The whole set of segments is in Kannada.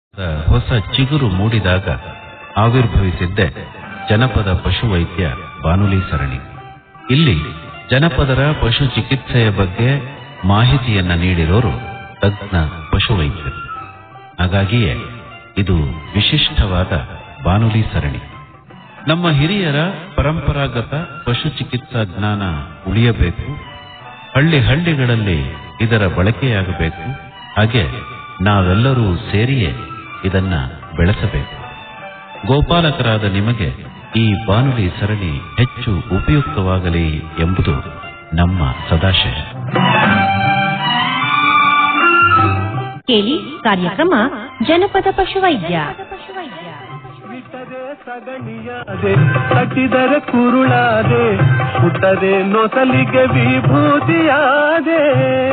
ಹೊಸ ಚಿಗುರು ಮೂಡಿದಾಗ ಆವಿರ್ಭವಿಸಿದ್ದೇ ಜನಪದ ಪಶುವೈದ್ಯ ಬಾನುಲಿ ಸರಣಿ ಇಲ್ಲಿ ಜನಪದರ ಪಶು ಚಿಕಿತ್ಸೆಯ ಬಗ್ಗೆ ಮಾಹಿತಿಯನ್ನ ನೀಡಿರೋರು ತಜ್ಞ ಪಶುವೈದ್ಯರು ಹಾಗಾಗಿಯೇ ಇದು ವಿಶಿಷ್ಟವಾದ ಬಾನುಲಿ ಸರಣಿ ನಮ್ಮ ಹಿರಿಯರ ಪರಂಪರಾಗತ ಪಶು ಚಿಕಿತ್ಸಾ ಜ್ಞಾನ ಉಳಿಯಬೇಕು ಹಳ್ಳಿ ಹಳ್ಳಿಗಳಲ್ಲಿ ಇದರ ಬಳಕೆಯಾಗಬೇಕು ಹಾಗೆ ನಾವೆಲ್ಲರೂ ಸೇರಿಯೇ ಇದನ್ನ ಬೆಳೆಸಬೇಕು ಗೋಪಾಲಕರಾದ ನಿಮಗೆ ಈ ಬಾನುಲಿ ಸರಣಿ ಹೆಚ್ಚು ಉಪಯುಕ್ತವಾಗಲಿ ಎಂಬುದು ನಮ್ಮ ಸದಾಶಯ ಕೇಳಿ ಕಾರ್ಯಕ್ರಮ ಜನಪದ ಪಶುವೈದ್ಯ ಬಿಟ್ಟರೆ ಸಗಣಿಯಾದೆ ಕಟ್ಟಿದರೆ ಕುರುಳಾದೆ ಸುಟ್ಟರೆ ನೊಸಲಿಗೆ ವಿಭೂತಿಯಾದೆ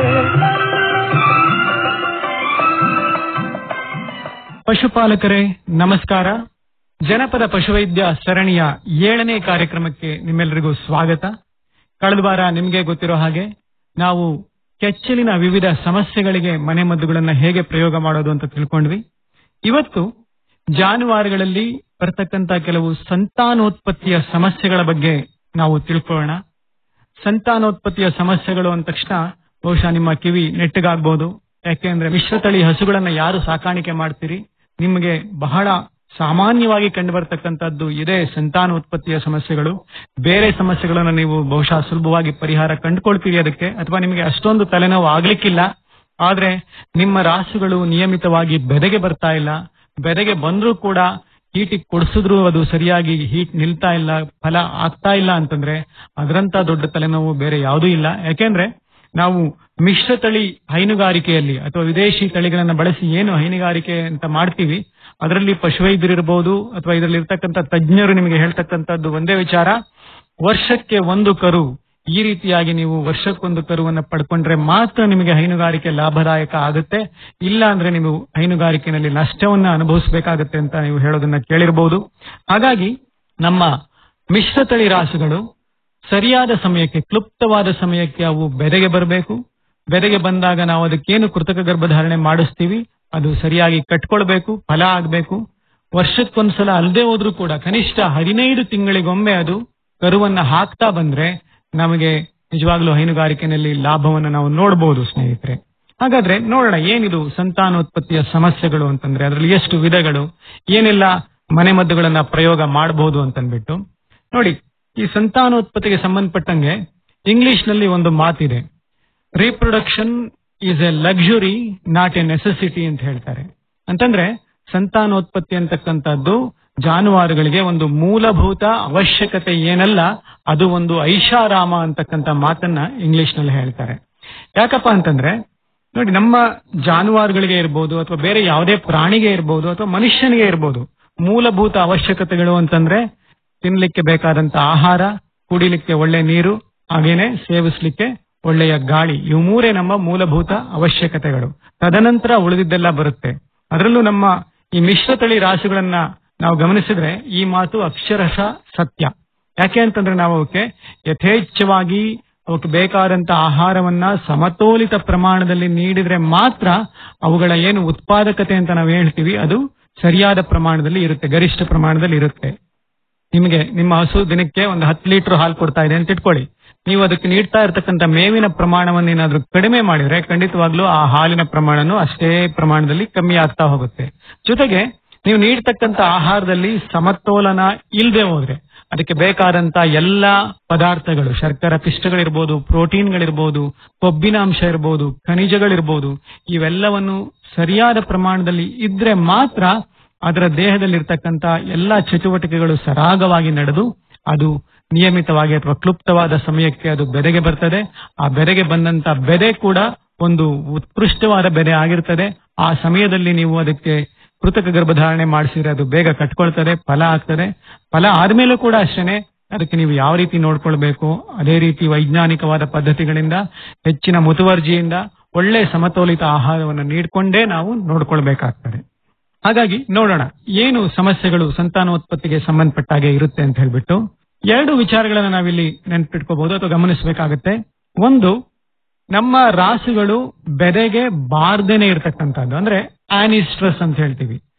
ಪಶುಪಾಲಕರೇ ನಮಸ್ಕಾರ ಜನಪದ ಪಶುವೈದ್ಯ ಸರಣಿಯ ಏಳನೇ ಕಾರ್ಯಕ್ರಮಕ್ಕೆ ನಿಮ್ಮೆಲ್ಲರಿಗೂ ಸ್ವಾಗತ ಕಳೆದ ವಾರ ನಿಮಗೆ ಗೊತ್ತಿರೋ ಹಾಗೆ ನಾವು ಕೆಚ್ಚಲಿನ ವಿವಿಧ ಸಮಸ್ಯೆಗಳಿಗೆ ಮನೆಮದ್ದುಗಳನ್ನ ಹೇಗೆ ಪ್ರಯೋಗ ಮಾಡೋದು ಅಂತ ತಿಳ್ಕೊಂಡ್ವಿ ಇವತ್ತು ಜಾನುವಾರುಗಳಲ್ಲಿ ಬರ್ತಕ್ಕಂತ ಕೆಲವು ಸಂತಾನೋತ್ಪತ್ತಿಯ ಸಮಸ್ಯೆಗಳ ಬಗ್ಗೆ ನಾವು ತಿಳ್ಕೊಳ್ಳೋಣ ಸಂತಾನೋತ್ಪತ್ತಿಯ ಸಮಸ್ಯೆಗಳು ಅಂದ ತಕ್ಷಣ ಬಹುಶಃ ನಿಮ್ಮ ಕಿವಿ ನೆಟ್ಟಗಾಗ್ಬೋದು ಯಾಕೆಂದ್ರೆ ಮಿಶ್ರತಳಿ ಹಸುಗಳನ್ನ ಯಾರು ಸಾಕಾಣಿಕೆ ಮಾಡ್ತೀರಿ ನಿಮಗೆ ಬಹಳ ಸಾಮಾನ್ಯವಾಗಿ ಕಂಡು ಬರ್ತಕ್ಕಂಥದ್ದು ಇದೇ ಸಂತಾನೋತ್ಪತ್ತಿಯ ಸಮಸ್ಯೆಗಳು ಬೇರೆ ಸಮಸ್ಯೆಗಳನ್ನು ನೀವು ಬಹುಶಃ ಸುಲಭವಾಗಿ ಪರಿಹಾರ ಕಂಡುಕೊಳ್ತೀರಿ ಅದಕ್ಕೆ ಅಥವಾ ನಿಮಗೆ ಅಷ್ಟೊಂದು ತಲೆನೋವು ಆಗ್ಲಿಕ್ಕಿಲ್ಲ ಆದ್ರೆ ನಿಮ್ಮ ರಾಸುಗಳು ನಿಯಮಿತವಾಗಿ ಬೆದೆಗೆ ಬರ್ತಾ ಇಲ್ಲ ಬೆದೆಗೆ ಬಂದ್ರೂ ಕೂಡ ಹೀಟಿಗೆ ಕೊಡಿಸಿದ್ರು ಅದು ಸರಿಯಾಗಿ ಹೀಟ್ ನಿಲ್ತಾ ಇಲ್ಲ ಫಲ ಆಗ್ತಾ ಇಲ್ಲ ಅಂತಂದ್ರೆ ಅದರಂತ ದೊಡ್ಡ ತಲೆನೋವು ಬೇರೆ ಯಾವುದೂ ಇಲ್ಲ ಯಾಕೆಂದ್ರೆ ನಾವು ಮಿಶ್ರತಳಿ ಹೈನುಗಾರಿಕೆಯಲ್ಲಿ ಅಥವಾ ವಿದೇಶಿ ತಳಿಗಳನ್ನ ಬಳಸಿ ಏನು ಹೈನುಗಾರಿಕೆ ಅಂತ ಮಾಡ್ತೀವಿ ಅದರಲ್ಲಿ ಪಶುವೈದ್ಯರಿರ್ಬೋದು ಅಥವಾ ಇದರಲ್ಲಿ ಇರ್ತಕ್ಕಂಥ ತಜ್ಞರು ನಿಮಗೆ ಹೇಳ್ತಕ್ಕಂಥದ್ದು ಒಂದೇ ವಿಚಾರ ವರ್ಷಕ್ಕೆ ಒಂದು ಕರು ಈ ರೀತಿಯಾಗಿ ನೀವು ವರ್ಷಕ್ಕೊಂದು ಕರುವನ್ನ ಪಡ್ಕೊಂಡ್ರೆ ಮಾತ್ರ ನಿಮಗೆ ಹೈನುಗಾರಿಕೆ ಲಾಭದಾಯಕ ಆಗುತ್ತೆ ಇಲ್ಲ ಅಂದ್ರೆ ನೀವು ಹೈನುಗಾರಿಕೆಯಲ್ಲಿ ನಷ್ಟವನ್ನ ಅನುಭವಿಸಬೇಕಾಗುತ್ತೆ ಅಂತ ನೀವು ಹೇಳೋದನ್ನ ಕೇಳಿರಬಹುದು ಹಾಗಾಗಿ ನಮ್ಮ ಮಿಶ್ರತಳಿ ರಾಸುಗಳು ಸರಿಯಾದ ಸಮಯಕ್ಕೆ ಕ್ಲುಪ್ತವಾದ ಸಮಯಕ್ಕೆ ಅವು ಬೆದೆಗೆ ಬರಬೇಕು ಬೆದೆಗೆ ಬಂದಾಗ ನಾವು ಅದಕ್ಕೇನು ಕೃತಕ ಗರ್ಭಧಾರಣೆ ಮಾಡಿಸ್ತೀವಿ ಅದು ಸರಿಯಾಗಿ ಕಟ್ಕೊಳ್ಬೇಕು ಫಲ ಆಗ್ಬೇಕು ವರ್ಷಕ್ಕೊಂದ್ಸಲ ಅಲ್ಲದೆ ಹೋದ್ರೂ ಕೂಡ ಕನಿಷ್ಠ ಹದಿನೈದು ತಿಂಗಳಿಗೊಮ್ಮೆ ಅದು ಕರುವನ್ನ ಹಾಕ್ತಾ ಬಂದ್ರೆ ನಮಗೆ ನಿಜವಾಗ್ಲೂ ಹೈನುಗಾರಿಕೆಯಲ್ಲಿ ಲಾಭವನ್ನು ನಾವು ನೋಡಬಹುದು ಸ್ನೇಹಿತರೆ ಹಾಗಾದ್ರೆ ನೋಡೋಣ ಏನಿದು ಸಂತಾನೋತ್ಪತ್ತಿಯ ಸಮಸ್ಯೆಗಳು ಅಂತಂದ್ರೆ ಅದರಲ್ಲಿ ಎಷ್ಟು ವಿಧಗಳು ಏನೆಲ್ಲ ಮನೆಮದ್ದುಗಳನ್ನ ಪ್ರಯೋಗ ಮಾಡಬಹುದು ಅಂತನ್ಬಿಟ್ಟು ನೋಡಿ ಈ ಸಂತಾನೋತ್ಪತ್ತಿಗೆ ಸಂಬಂಧಪಟ್ಟಂಗೆ ಇಂಗ್ಲಿಷ್ ನಲ್ಲಿ ಒಂದು ಮಾತಿದೆ reproduction is a luxury not a necessity ಅಂತ ಹೇಳ್ತಾರೆ ಅಂತಂದ್ರೆ ಸಂತಾನೋತ್ಪತ್ತಿ ಅಂತಕ್ಕಂಥದ್ದು ಜಾನುವಾರುಗಳಿಗೆ ಒಂದು ಮೂಲಭೂತ ಅವಶ್ಯಕತೆ ಏನಲ್ಲ ಅದು ಒಂದು ಐಷಾರಾಮ ಅಂತಕ್ಕಂಥ ಮಾತನ್ನ ಇಂಗ್ಲಿಷ್ ನಲ್ಲಿ ಹೇಳ್ತಾರೆ ಯಾಕಪ್ಪ ಅಂತಂದ್ರೆ ನೋಡಿ ನಮ್ಮ ಜಾನುವಾರುಗಳಿಗೆ ಇರ್ಬೋದು ಅಥವಾ ಬೇರೆ ಯಾವುದೇ ಪ್ರಾಣಿಗೆ ಇರ್ಬೋದು ಅಥವಾ ಮನುಷ್ಯನಿಗೆ ಇರ್ಬೋದು ಮೂಲಭೂತ ಅವಶ್ಯಕತೆಗಳು ಅಂತಂದ್ರೆ ತಿನ್ಲಿಕ್ಕೆ ಬೇಕಾದಂತ ಆಹಾರ ಕುಡಿಲಿಕ್ಕೆ ಒಳ್ಳೆ ನೀರು ಹಾಗೇನೆ ಸೇವಿಸ್ಲಿಕ್ಕೆ ಒಳ್ಳೆಯ ಗಾಳಿ ಇವು ಮೂರೇ ನಮ್ಮ ಮೂಲಭೂತ ಅವಶ್ಯಕತೆಗಳು ತದನಂತರ ಉಳಿದಿದ್ದೆಲ್ಲ ಬರುತ್ತೆ ಅದರಲ್ಲೂ ನಮ್ಮ ಈ ಮಿಶ್ರತಳಿ ರಾಸುಗಳನ್ನ ನಾವು ಗಮನಿಸಿದ್ರೆ ಈ ಮಾತು ಅಕ್ಷರಶಃ ಸತ್ಯ ಯಾಕೆ ಅಂತಂದ್ರೆ ನಾವು ಅವಕ್ಕೆ ಯಥೇಚ್ಛವಾಗಿ ಅವಕ್ಕೆ ಬೇಕಾದಂತ ಆಹಾರವನ್ನ ಸಮತೋಲಿತ ಪ್ರಮಾಣದಲ್ಲಿ ನೀಡಿದ್ರೆ ಮಾತ್ರ ಅವುಗಳ ಏನು ಉತ್ಪಾದಕತೆ ಅಂತ ನಾವು ಹೇಳ್ತೀವಿ ಅದು ಸರಿಯಾದ ಪ್ರಮಾಣದಲ್ಲಿ ಇರುತ್ತೆ ಗರಿಷ್ಠ ಪ್ರಮಾಣದಲ್ಲಿ ಇರುತ್ತೆ ನಿಮಗೆ ನಿಮ್ಮ ಹಸು ದಿನಕ್ಕೆ ಒಂದು ಹತ್ತು ಲೀಟರ್ ಹಾಲು ಕೊಡ್ತಾ ಇದೆ ಅಂತ ಇಟ್ಕೊಳ್ಳಿ ನೀವು ಅದಕ್ಕೆ ನೀಡ್ತಾ ಇರತಕ್ಕಂತ ಮೇವಿನ ಪ್ರಮಾಣವನ್ನು ಏನಾದ್ರೂ ಕಡಿಮೆ ಮಾಡಿದ್ರೆ ಖಂಡಿತವಾಗ್ಲೂ ಆ ಹಾಲಿನ ಪ್ರಮಾಣನು ಅಷ್ಟೇ ಪ್ರಮಾಣದಲ್ಲಿ ಕಮ್ಮಿ ಆಗ್ತಾ ಹೋಗುತ್ತೆ ಜೊತೆಗೆ ನೀವು ನೀಡ್ತಕ್ಕಂತ ಆಹಾರದಲ್ಲಿ ಸಮತೋಲನ ಇಲ್ಲದೆ ಹೋದ್ರೆ ಅದಕ್ಕೆ ಬೇಕಾದಂತ ಎಲ್ಲಾ ಪದಾರ್ಥಗಳು ಶರ್ಕರ ಪಿಷ್ಟಗಳಿರ್ಬೋದು ಪ್ರೋಟೀನ್ಗಳಿರ್ಬೋದು ಕೊಬ್ಬಿನ ಅಂಶ ಇರ್ಬೋದು ಖನಿಜಗಳಿರ್ಬೋದು ಇವೆಲ್ಲವನ್ನು ಸರಿಯಾದ ಪ್ರಮಾಣದಲ್ಲಿ ಇದ್ರೆ ಮಾತ್ರ ಅದರ ದೇಹದಲ್ಲಿರ್ತಕ್ಕಂತ ಎಲ್ಲಾ ಚಟುವಟಿಕೆಗಳು ಸರಾಗವಾಗಿ ನಡೆದು ಅದು ನಿಯಮಿತವಾಗಿ ಅಥವಾ ಕ್ಲುಪ್ತವಾದ ಸಮಯಕ್ಕೆ ಅದು ಬೆದೆಗೆ ಬರ್ತದೆ ಆ ಬೆದೆಗೆ ಬಂದಂತ ಬೆದೆ ಕೂಡ ಒಂದು ಉತ್ಕೃಷ್ಟವಾದ ಬೆದೆ ಆಗಿರ್ತದೆ ಆ ಸಮಯದಲ್ಲಿ ನೀವು ಅದಕ್ಕೆ ಕೃತಕ ಗರ್ಭಧಾರಣೆ ಮಾಡಿಸಿದ್ರೆ ಅದು ಬೇಗ ಕಟ್ಕೊಳ್ತದೆ ಫಲ ಆಗ್ತದೆ ಫಲ ಆದ್ಮೇಲೂ ಕೂಡ ಅಷ್ಟೇನೆ ಅದಕ್ಕೆ ನೀವು ಯಾವ ರೀತಿ ನೋಡ್ಕೊಳ್ಬೇಕು ಅದೇ ರೀತಿ ವೈಜ್ಞಾನಿಕವಾದ ಪದ್ಧತಿಗಳಿಂದ ಹೆಚ್ಚಿನ ಮುತುವರ್ಜಿಯಿಂದ ಒಳ್ಳೆ ಸಮತೋಲಿತ ಆಹಾರವನ್ನು ನೀಡ್ಕೊಂಡೇ ನಾವು ನೋಡ್ಕೊಳ್ಬೇಕಾಗ್ತದೆ ಹಾಗಾಗಿ ನೋಡೋಣ ಏನು ಸಮಸ್ಯೆಗಳು ಸಂತಾನೋತ್ಪತ್ತಿಗೆ ಸಂಬಂಧಪಟ್ಟಾಗೆ ಇರುತ್ತೆ ಅಂತ ಹೇಳ್ಬಿಟ್ಟು ಎರಡು ವಿಚಾರಗಳನ್ನ ನಾವಿಲ್ಲಿ ನೆನ್ಪಿಟ್ಕೋಬಹುದು ಅಥವಾ ಗಮನಿಸಬೇಕಾಗತ್ತೆ ಒಂದು ನಮ್ಮ ರಾಸುಗಳು ಬೆದೆಗೆ ಬಾರ್ದೇನೆ ಇರತಕ್ಕಂಥದ್ದು ಅಂದ್ರೆ ಆನಿಸ್ಟ್ರಸ್ ಅಂತ ಹೇಳ್ತೀವಿ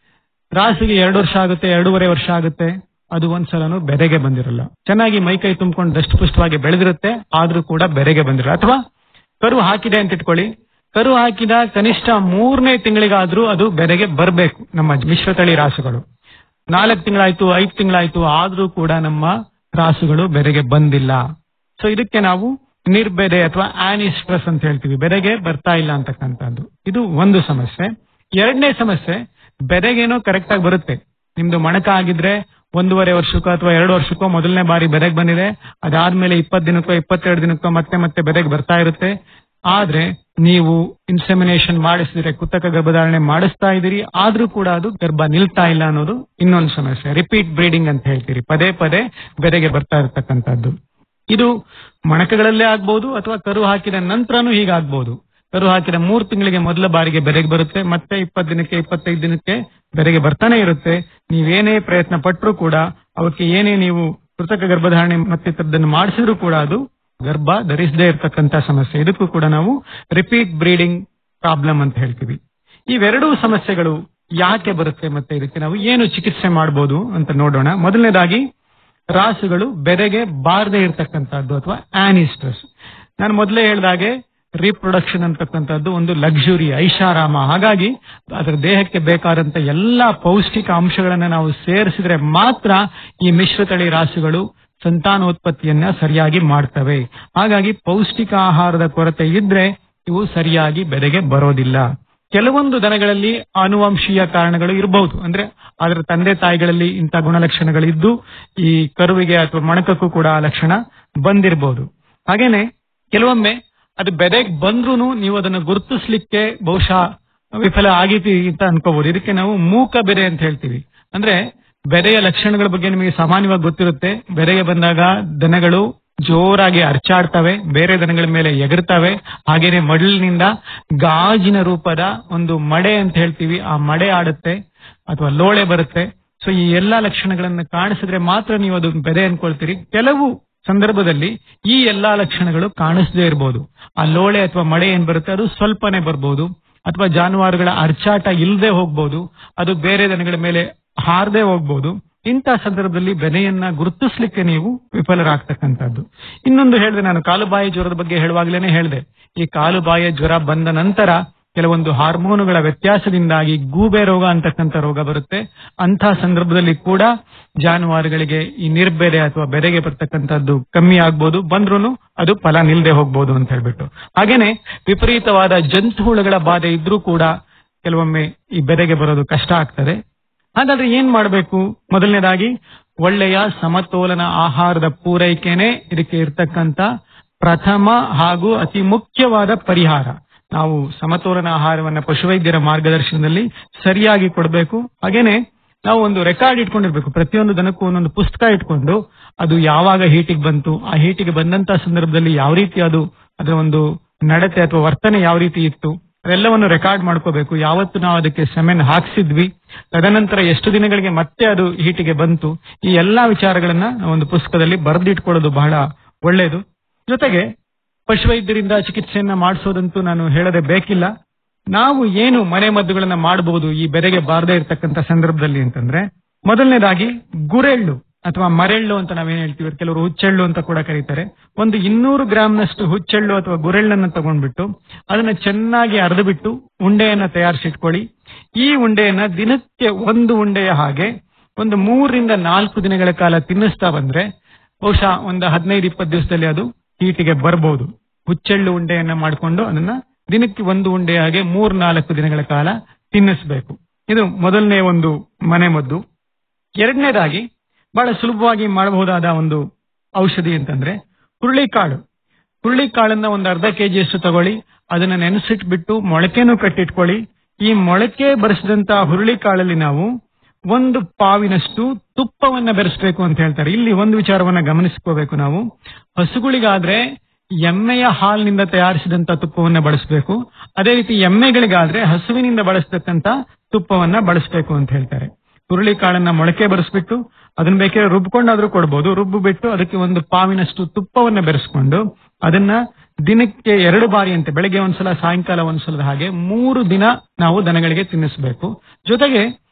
ರಾಸಿಗೆ ಎರಡು ವರ್ಷ ಆಗುತ್ತೆ ಎರಡೂವರೆ ವರ್ಷ ಆಗುತ್ತೆ ಅದು ಒಂದ್ಸಲನು ಬೆರೆಗೆ ಬಂದಿರಲ್ಲ ಚೆನ್ನಾಗಿ ಮೈಕೈ ತುಂಬಿಕೊಂಡು ದಷ್ಟಪುಷ್ಟವಾಗಿ ಬೆಳೆದಿರುತ್ತೆ ಆದ್ರೂ ಕೂಡ ಬೆರೆಗೆ ಬಂದಿರಲ್ಲ ಅಥವಾ ಕರು ಹಾಕಿದೆ ಅಂತ ಇಟ್ಕೊಳ್ಳಿ ಕರು ಹಾಕಿದ ಕನಿಷ್ಠ ಮೂರನೇ ತಿಂಗಳಿಗಾದ್ರೂ ಅದು ಬೆರೆಗೆ ಬರಬೇಕು ನಮ್ಮ ಮಿಶ್ರತಳಿ ರಾಸುಗಳು ನಾಲ್ಕು ತಿಂಗಳಾಯ್ತು ಐದು ತಿಂಗಳಾಯ್ತು ಆದ್ರೂ ಕೂಡ ನಮ್ಮ ರಾಸುಗಳು ಬೆರೆಗೆ ಬಂದಿಲ್ಲ ಸೊ ಇದಕ್ಕೆ ನಾವು ನಿರ್ಬೆರೆ ಅಥವಾ ಆನಿಸ್ಟ್ರಸ್ ಅಂತ ಹೇಳ್ತೀವಿ ಬೆರೆಗೆ ಬರ್ತಾ ಇಲ್ಲ ಅಂತಕ್ಕಂಥದ್ದು ಇದು ಒಂದು ಸಮಸ್ಯೆ ಎರಡನೇ ಸಮಸ್ಯೆ ಬೆರೆಗೇನೋ ಕರೆಕ್ಟ್ ಆಗಿ ಬರುತ್ತೆ ನಿಮ್ದು ಮಣಕ ಆಗಿದ್ರೆ ಒಂದೂವರೆ ವರ್ಷಕ್ಕೋ ಅಥವಾ ಎರಡು ವರ್ಷಕ್ಕೋ ಮೊದಲನೇ ಬಾರಿ ಬೆರೆಗೆ ಬಂದಿದೆ ಅದಾದ್ಮೇಲೆ ಇಪ್ಪತ್ತು ದಿನಕ್ಕೋ ಇಪ್ಪತ್ತೆರಡು ದಿನಕ್ಕೋ ಮತ್ತೆ ಮತ್ತೆ ಬೆರೆಗೆ ಬರ್ತಾ ಇರುತ್ತೆ ಆದ್ರೆ ನೀವು ಇನ್ಸೆಮಿನೇಷನ್ ಮಾಡಿಸಿದ್ರೆ ಕೃತಕ ಗರ್ಭಧಾರಣೆ ಮಾಡಿಸ್ತಾ ಇದ್ದೀರಿ ಆದ್ರೂ ಕೂಡ ಅದು ಗರ್ಭ ನಿಲ್ತಾ ಇಲ್ಲ ಅನ್ನೋದು ಇನ್ನೊಂದು ಸಮಸ್ಯೆ ರಿಪೀಟ್ ಬ್ರೀಡಿಂಗ್ ಅಂತ ಹೇಳ್ತೀರಿ ಪದೇ ಪದೇ ಬೆರೆಗೆ ಬರ್ತಾ ಇರತಕ್ಕಂಥದ್ದು ಇದು ಮೊಣಕಗಳಲ್ಲೇ ಆಗ್ಬಹುದು ಅಥವಾ ಕರು ಹಾಕಿದ ನಂತರನೂ ಹೀಗಾಗ್ಬಹುದು ಕರು ಹಾಕಿದ ಮೂರು ತಿಂಗಳಿಗೆ ಮೊದಲ ಬಾರಿಗೆ ಬೆರೆಗೆ ಬರುತ್ತೆ ಮತ್ತೆ ಇಪ್ಪತ್ತು ದಿನಕ್ಕೆ ಇಪ್ಪತ್ತೈದು ದಿನಕ್ಕೆ ಬೆರೆಗೆ ಬರ್ತಾನೆ ಇರುತ್ತೆ ನೀವೇನೇ ಪ್ರಯತ್ನ ಪಟ್ಟರೂ ಕೂಡ ಅವಕ್ಕೆ ಏನೇ ನೀವು ಕೃತಕ ಗರ್ಭಧಾರಣೆ ಮತ್ತಿತರದನ್ನು ಮಾಡಿಸಿದ್ರು ಕೂಡ ಅದು ಗರ್ಭ ಧರಿಸದೇ ಇರತಕ್ಕಂತ ಸಮಸ್ಯೆ ಇದಕ್ಕೂ ಕೂಡ ನಾವು ರಿಪೀಟ್ ಬ್ರೀಡಿಂಗ್ ಪ್ರಾಬ್ಲಮ್ ಅಂತ ಹೇಳ್ತೀವಿ ಇವೆರಡೂ ಸಮಸ್ಯೆಗಳು ಯಾಕೆ ಬರುತ್ತೆ ಮತ್ತೆ ಇದಕ್ಕೆ ನಾವು ಏನು ಚಿಕಿತ್ಸೆ ಮಾಡಬಹುದು ಅಂತ ನೋಡೋಣ ಮೊದಲನೇದಾಗಿ ರಾಸುಗಳು ಬೆರೆಗೆ ಬಾರದೆ ಇರತಕ್ಕಂಥದ್ದು ಅಥವಾ ಆನಿಸ್ಟ್ರಸ್ ನಾನು ಮೊದಲೇ ಹೇಳಿದಾಗೆ ರೀಪ್ರೊಡಕ್ಷನ್ ಅಂತಕ್ಕಂಥದ್ದು ಒಂದು ಲಕ್ಸುರಿ ಐಷಾರಾಮ ಹಾಗಾಗಿ ಅದರ ದೇಹಕ್ಕೆ ಬೇಕಾದಂತ ಎಲ್ಲಾ ಪೌಷ್ಟಿಕ ಅಂಶಗಳನ್ನ ನಾವು ಸೇರಿಸಿದ್ರೆ ಮಾತ್ರ ಈ ಮಿಶ್ರತಳಿ ರಾಸುಗಳು ಸಂತಾನೋತ್ಪತ್ತಿಯನ್ನ ಸರಿಯಾಗಿ ಮಾಡ್ತವೆ ಹಾಗಾಗಿ ಪೌಷ್ಟಿಕ ಆಹಾರದ ಕೊರತೆ ಇದ್ರೆ ಇವು ಸರಿಯಾಗಿ ಬೆರೆಗೆ ಬರೋದಿಲ್ಲ ಕೆಲವೊಂದು ದನಗಳಲ್ಲಿ ಆನುವಂಶೀಯ ಕಾರಣಗಳು ಇರಬಹುದು ಅಂದ್ರೆ ಅದರ ತಂದೆ ತಾಯಿಗಳಲ್ಲಿ ಇಂಥ ಗುಣಲಕ್ಷಣಗಳಿದ್ದು ಈ ಕರುವಿಗೆ ಅಥವಾ ಮೊಣಕಕ್ಕೂ ಕೂಡ ಆ ಲಕ್ಷಣ ಬಂದಿರಬಹುದು ಹಾಗೇನೆ ಕೆಲವೊಮ್ಮೆ ಅದು ಬೆದೆಗೆ ಬಂದ್ರೂ ನೀವು ಅದನ್ನು ಗುರುತಿಸ್ಲಿಕ್ಕೆ ಬಹುಶಃ ವಿಫಲ ಆಗೀತಿ ಅಂತ ಅನ್ಕೋಬಹುದು ಇದಕ್ಕೆ ನಾವು ಮೂಕ ಬೆರೆ ಅಂತ ಹೇಳ್ತೀವಿ ಅಂದ್ರೆ ಬೆರೆಯ ಲಕ್ಷಣಗಳ ಬಗ್ಗೆ ನಿಮಗೆ ಸಾಮಾನ್ಯವಾಗಿ ಗೊತ್ತಿರುತ್ತೆ ಬೆರೆಗೆ ಬಂದಾಗ ದನಗಳು ಜೋರಾಗಿ ಅರ್ಚಾಡ್ತವೆ ಬೇರೆ ದನಗಳ ಮೇಲೆ ಎಗರ್ತವೆ ಹಾಗೇನೆ ಮಡಲಿನಿಂದ ಗಾಜಿನ ರೂಪದ ಒಂದು ಮಡೆ ಅಂತ ಹೇಳ್ತೀವಿ ಆ ಮಡೆ ಆಡುತ್ತೆ ಅಥವಾ ಲೋಳೆ ಬರುತ್ತೆ ಸೊ ಈ ಎಲ್ಲಾ ಲಕ್ಷಣಗಳನ್ನು ಕಾಣಿಸಿದ್ರೆ ಮಾತ್ರ ನೀವು ಅದು ಬೆರೆ ಅನ್ಕೊಳ್ತೀರಿ ಕೆಲವು ಸಂದರ್ಭದಲ್ಲಿ ಈ ಎಲ್ಲಾ ಲಕ್ಷಣಗಳು ಕಾಣಿಸದೇ ಇರಬಹುದು ಆ ಲೋಳೆ ಅಥವಾ ಮಳೆ ಏನ್ ಬರುತ್ತೆ ಅದು ಸ್ವಲ್ಪನೇ ಬರ್ಬೋದು ಅಥವಾ ಜಾನುವಾರುಗಳ ಅರ್ಚಾಟ ಇಲ್ಲದೆ ಹೋಗ್ಬೋದು ಅದು ಬೇರೆ ದನಗಳ ಮೇಲೆ ಹಾರದೆ ಹೋಗ್ಬೋದು ಇಂಥ ಸಂದರ್ಭದಲ್ಲಿ ಬೆನೆಯನ್ನ ಗುರುತಿಸ್ಲಿಕ್ಕೆ ನೀವು ವಿಫಲರಾಗ್ತಕ್ಕಂಥದ್ದು ಇನ್ನೊಂದು ಹೇಳಿದೆ ನಾನು ಕಾಲುಬಾಯಿ ಜ್ವರದ ಬಗ್ಗೆ ಹೇಳುವಾಗಲೇನೆ ಹೇಳಿದೆ ಈ ಕಾಲುಬಾಯಿಯ ಜ್ವರ ಬಂದ ನಂತರ ಕೆಲವೊಂದು ಹಾರ್ಮೋನುಗಳ ವ್ಯತ್ಯಾಸದಿಂದಾಗಿ ಗೂಬೆ ರೋಗ ಅಂತಕ್ಕಂಥ ರೋಗ ಬರುತ್ತೆ ಅಂಥ ಸಂದರ್ಭದಲ್ಲಿ ಕೂಡ ಜಾನುವಾರುಗಳಿಗೆ ಈ ನಿರ್ಬೆರೆ ಅಥವಾ ಬೆರೆಗೆ ಬರ್ತಕ್ಕಂಥದ್ದು ಕಮ್ಮಿ ಆಗ್ಬೋದು ಬಂದ್ರೂ ಅದು ಫಲ ನಿಲ್ದೆ ಹೋಗ್ಬೋದು ಅಂತ ಹೇಳ್ಬಿಟ್ಟು ಹಾಗೇನೆ ವಿಪರೀತವಾದ ಜಂತುಹುಳುಗಳ ಬಾಧೆ ಇದ್ರೂ ಕೂಡ ಕೆಲವೊಮ್ಮೆ ಈ ಬೆರೆಗೆ ಬರೋದು ಕಷ್ಟ ಆಗ್ತದೆ ಹಾಗಾದ್ರೆ ಏನ್ ಮಾಡಬೇಕು ಮೊದಲನೇದಾಗಿ ಒಳ್ಳೆಯ ಸಮತೋಲನ ಆಹಾರದ ಪೂರೈಕೆನೆ ಇದಕ್ಕೆ ಇರ್ತಕ್ಕಂತ ಪ್ರಥಮ ಹಾಗೂ ಅತಿ ಮುಖ್ಯವಾದ ಪರಿಹಾರ ನಾವು ಸಮತೋಲನ ಆಹಾರವನ್ನ ಪಶುವೈದ್ಯರ ಮಾರ್ಗದರ್ಶನದಲ್ಲಿ ಸರಿಯಾಗಿ ಕೊಡಬೇಕು ಹಾಗೇನೆ ನಾವು ಒಂದು ರೆಕಾರ್ಡ್ ಇಟ್ಕೊಂಡಿರ್ಬೇಕು ಪ್ರತಿಯೊಂದು ದನಕ್ಕೂ ಒಂದೊಂದು ಪುಸ್ತಕ ಇಟ್ಕೊಂಡು ಅದು ಯಾವಾಗ ಹೀಟಿಗೆ ಬಂತು ಆ ಹೀಟಿಗೆ ಬಂದಂತ ಸಂದರ್ಭದಲ್ಲಿ ಯಾವ ರೀತಿ ಅದು ಅದರ ಒಂದು ನಡತೆ ಅಥವಾ ವರ್ತನೆ ಯಾವ ರೀತಿ ಇತ್ತು ಅದೆಲ್ಲವನ್ನು ರೆಕಾರ್ಡ್ ಮಾಡ್ಕೋಬೇಕು ಯಾವತ್ತು ನಾವು ಅದಕ್ಕೆ ಸೆಮೆನ್ ಹಾಕ್ಸಿದ್ವಿ ತದನಂತರ ಎಷ್ಟು ದಿನಗಳಿಗೆ ಮತ್ತೆ ಅದು ಹೀಟಿಗೆ ಬಂತು ಈ ಎಲ್ಲಾ ವಿಚಾರಗಳನ್ನ ನಾವು ಒಂದು ಪುಸ್ತಕದಲ್ಲಿ ಬರೆದಿಟ್ಕೊಳ್ಳೋದು ಬಹಳ ಒಳ್ಳೆಯದು ಜೊತೆಗೆ ಪಶುವೈದ್ಯರಿಂದ ಚಿಕಿತ್ಸೆಯನ್ನ ಮಾಡಿಸೋದಂತೂ ನಾನು ಹೇಳದೆ ಬೇಕಿಲ್ಲ ನಾವು ಏನು ಮನೆ ಮದ್ದುಗಳನ್ನ ಮಾಡಬಹುದು ಈ ಬೆರೆಗೆ ಬಾರದೇ ಇರತಕ್ಕಂತ ಸಂದರ್ಭದಲ್ಲಿ ಅಂತಂದ್ರೆ ಮೊದಲನೇದಾಗಿ ಗುರೆಳ್ಳು ಅಥವಾ ಮರೆಳ್ಳು ಅಂತ ನಾವೇನ್ ಹೇಳ್ತೀವಿ ಕೆಲವರು ಹುಚ್ಚೆಳ್ಳು ಅಂತ ಕೂಡ ಕರೀತಾರೆ ಒಂದು ಇನ್ನೂರು ಗ್ರಾಮ್ನಷ್ಟು ಹುಚ್ಚೆಳ್ಳು ಅಥವಾ ಗುರೆಳ್ಳನ್ನ ತಗೊಂಡ್ಬಿಟ್ಟು ಅದನ್ನ ಚೆನ್ನಾಗಿ ಅರೆದು ಬಿಟ್ಟು ಉಂಡೆಯನ್ನ ತಯಾರಿಸಿಟ್ಕೊಳ್ಳಿ ಈ ಉಂಡೆಯನ್ನ ದಿನಕ್ಕೆ ಒಂದು ಉಂಡೆಯ ಹಾಗೆ ಒಂದು ಮೂರರಿಂದ ನಾಲ್ಕು ದಿನಗಳ ಕಾಲ ತಿನ್ನಿಸ್ತಾ ಬಂದ್ರೆ ಬಹುಶಃ ಒಂದು ಹದಿನೈದು ಇಪ್ಪತ್ತು ದಿವಸದಲ್ಲಿ ಅದು ಹೀಟಿಗೆ ಬರಬಹುದು ಹುಚ್ಚೆಳ್ಳು ಉಂಡೆಯನ್ನ ಮಾಡಿಕೊಂಡು ಅದನ್ನ ದಿನಕ್ಕೆ ಒಂದು ಉಂಡೆ ಹಾಗೆ ಮೂರ್ ನಾಲ್ಕು ದಿನಗಳ ಕಾಲ ತಿನ್ನಿಸಬೇಕು ಇದು ಮೊದಲನೇ ಒಂದು ಮನೆ ಮದ್ದು ಎರಡನೇದಾಗಿ ಬಹಳ ಸುಲಭವಾಗಿ ಮಾಡಬಹುದಾದ ಒಂದು ಔಷಧಿ ಅಂತಂದ್ರೆ ಹುರುಳಿಕಾಳು ಹುರುಳಿಕಾಳನ್ನ ಒಂದು ಅರ್ಧ ಕೆಜಿಯಷ್ಟು ತಗೊಳ್ಳಿ ಅದನ್ನ ನೆನೆಸಿಟ್ಬಿಟ್ಟು ಮೊಳಕೆನೂ ಕಟ್ಟಿಟ್ಕೊಳ್ಳಿ ಈ ಮೊಳಕೆ ಬರೆಸಿದಂತ ಹುರುಳಿಕಾಳಲ್ಲಿ ನಾವು ಒಂದು ಪಾವಿನಷ್ಟು ತುಪ್ಪವನ್ನ ಬೆರೆಸಬೇಕು ಅಂತ ಹೇಳ್ತಾರೆ ಇಲ್ಲಿ ಒಂದು ವಿಚಾರವನ್ನ ಗಮನಿಸ್ಕೋಬೇಕು ನಾವು ಹಸುಗಳಿಗಾದ್ರೆ ಎಮ್ಮೆಯ ಹಾಲಿನಿಂದ ತಯಾರಿಸಿದಂತ ತುಪ್ಪವನ್ನ ಬಳಸಬೇಕು ಅದೇ ರೀತಿ ಎಮ್ಮೆಗಳಿಗಾದ್ರೆ ಹಸುವಿನಿಂದ ಬಳಸತಕ್ಕಂತ ತುಪ್ಪವನ್ನ ಬಳಸಬೇಕು ಅಂತ ಹೇಳ್ತಾರೆ ಹುರುಳಿ ಕಾಳನ್ನ ಮೊಳಕೆ ಬರೆಸ್ಬಿಟ್ಟು ಅದನ್ನ ಬೇಕಾದ್ರೆ ರುಬ್ಕೊಂಡಾದ್ರೂ ಕೊಡ್ಬೋದು ರುಬ್ಬು ಬಿಟ್ಟು ಅದಕ್ಕೆ ಒಂದು ಪಾವಿನಷ್ಟು ತುಪ್ಪವನ್ನ ಬೆರೆಸ್ಕೊಂಡು ಅದನ್ನ ದಿನಕ್ಕೆ ಎರಡು ಬಾರಿ ಅಂತೆ ಬೆಳಗ್ಗೆ ಒಂದ್ಸಲ ಸಾಯಂಕಾಲ ಒಂದ್ಸಲದ ಹಾಗೆ ಮೂರು ದಿನ ನಾವು ದನಗಳಿಗೆ ತಿನ್ನಿಸಬೇಕು ಜೊತೆಗೆ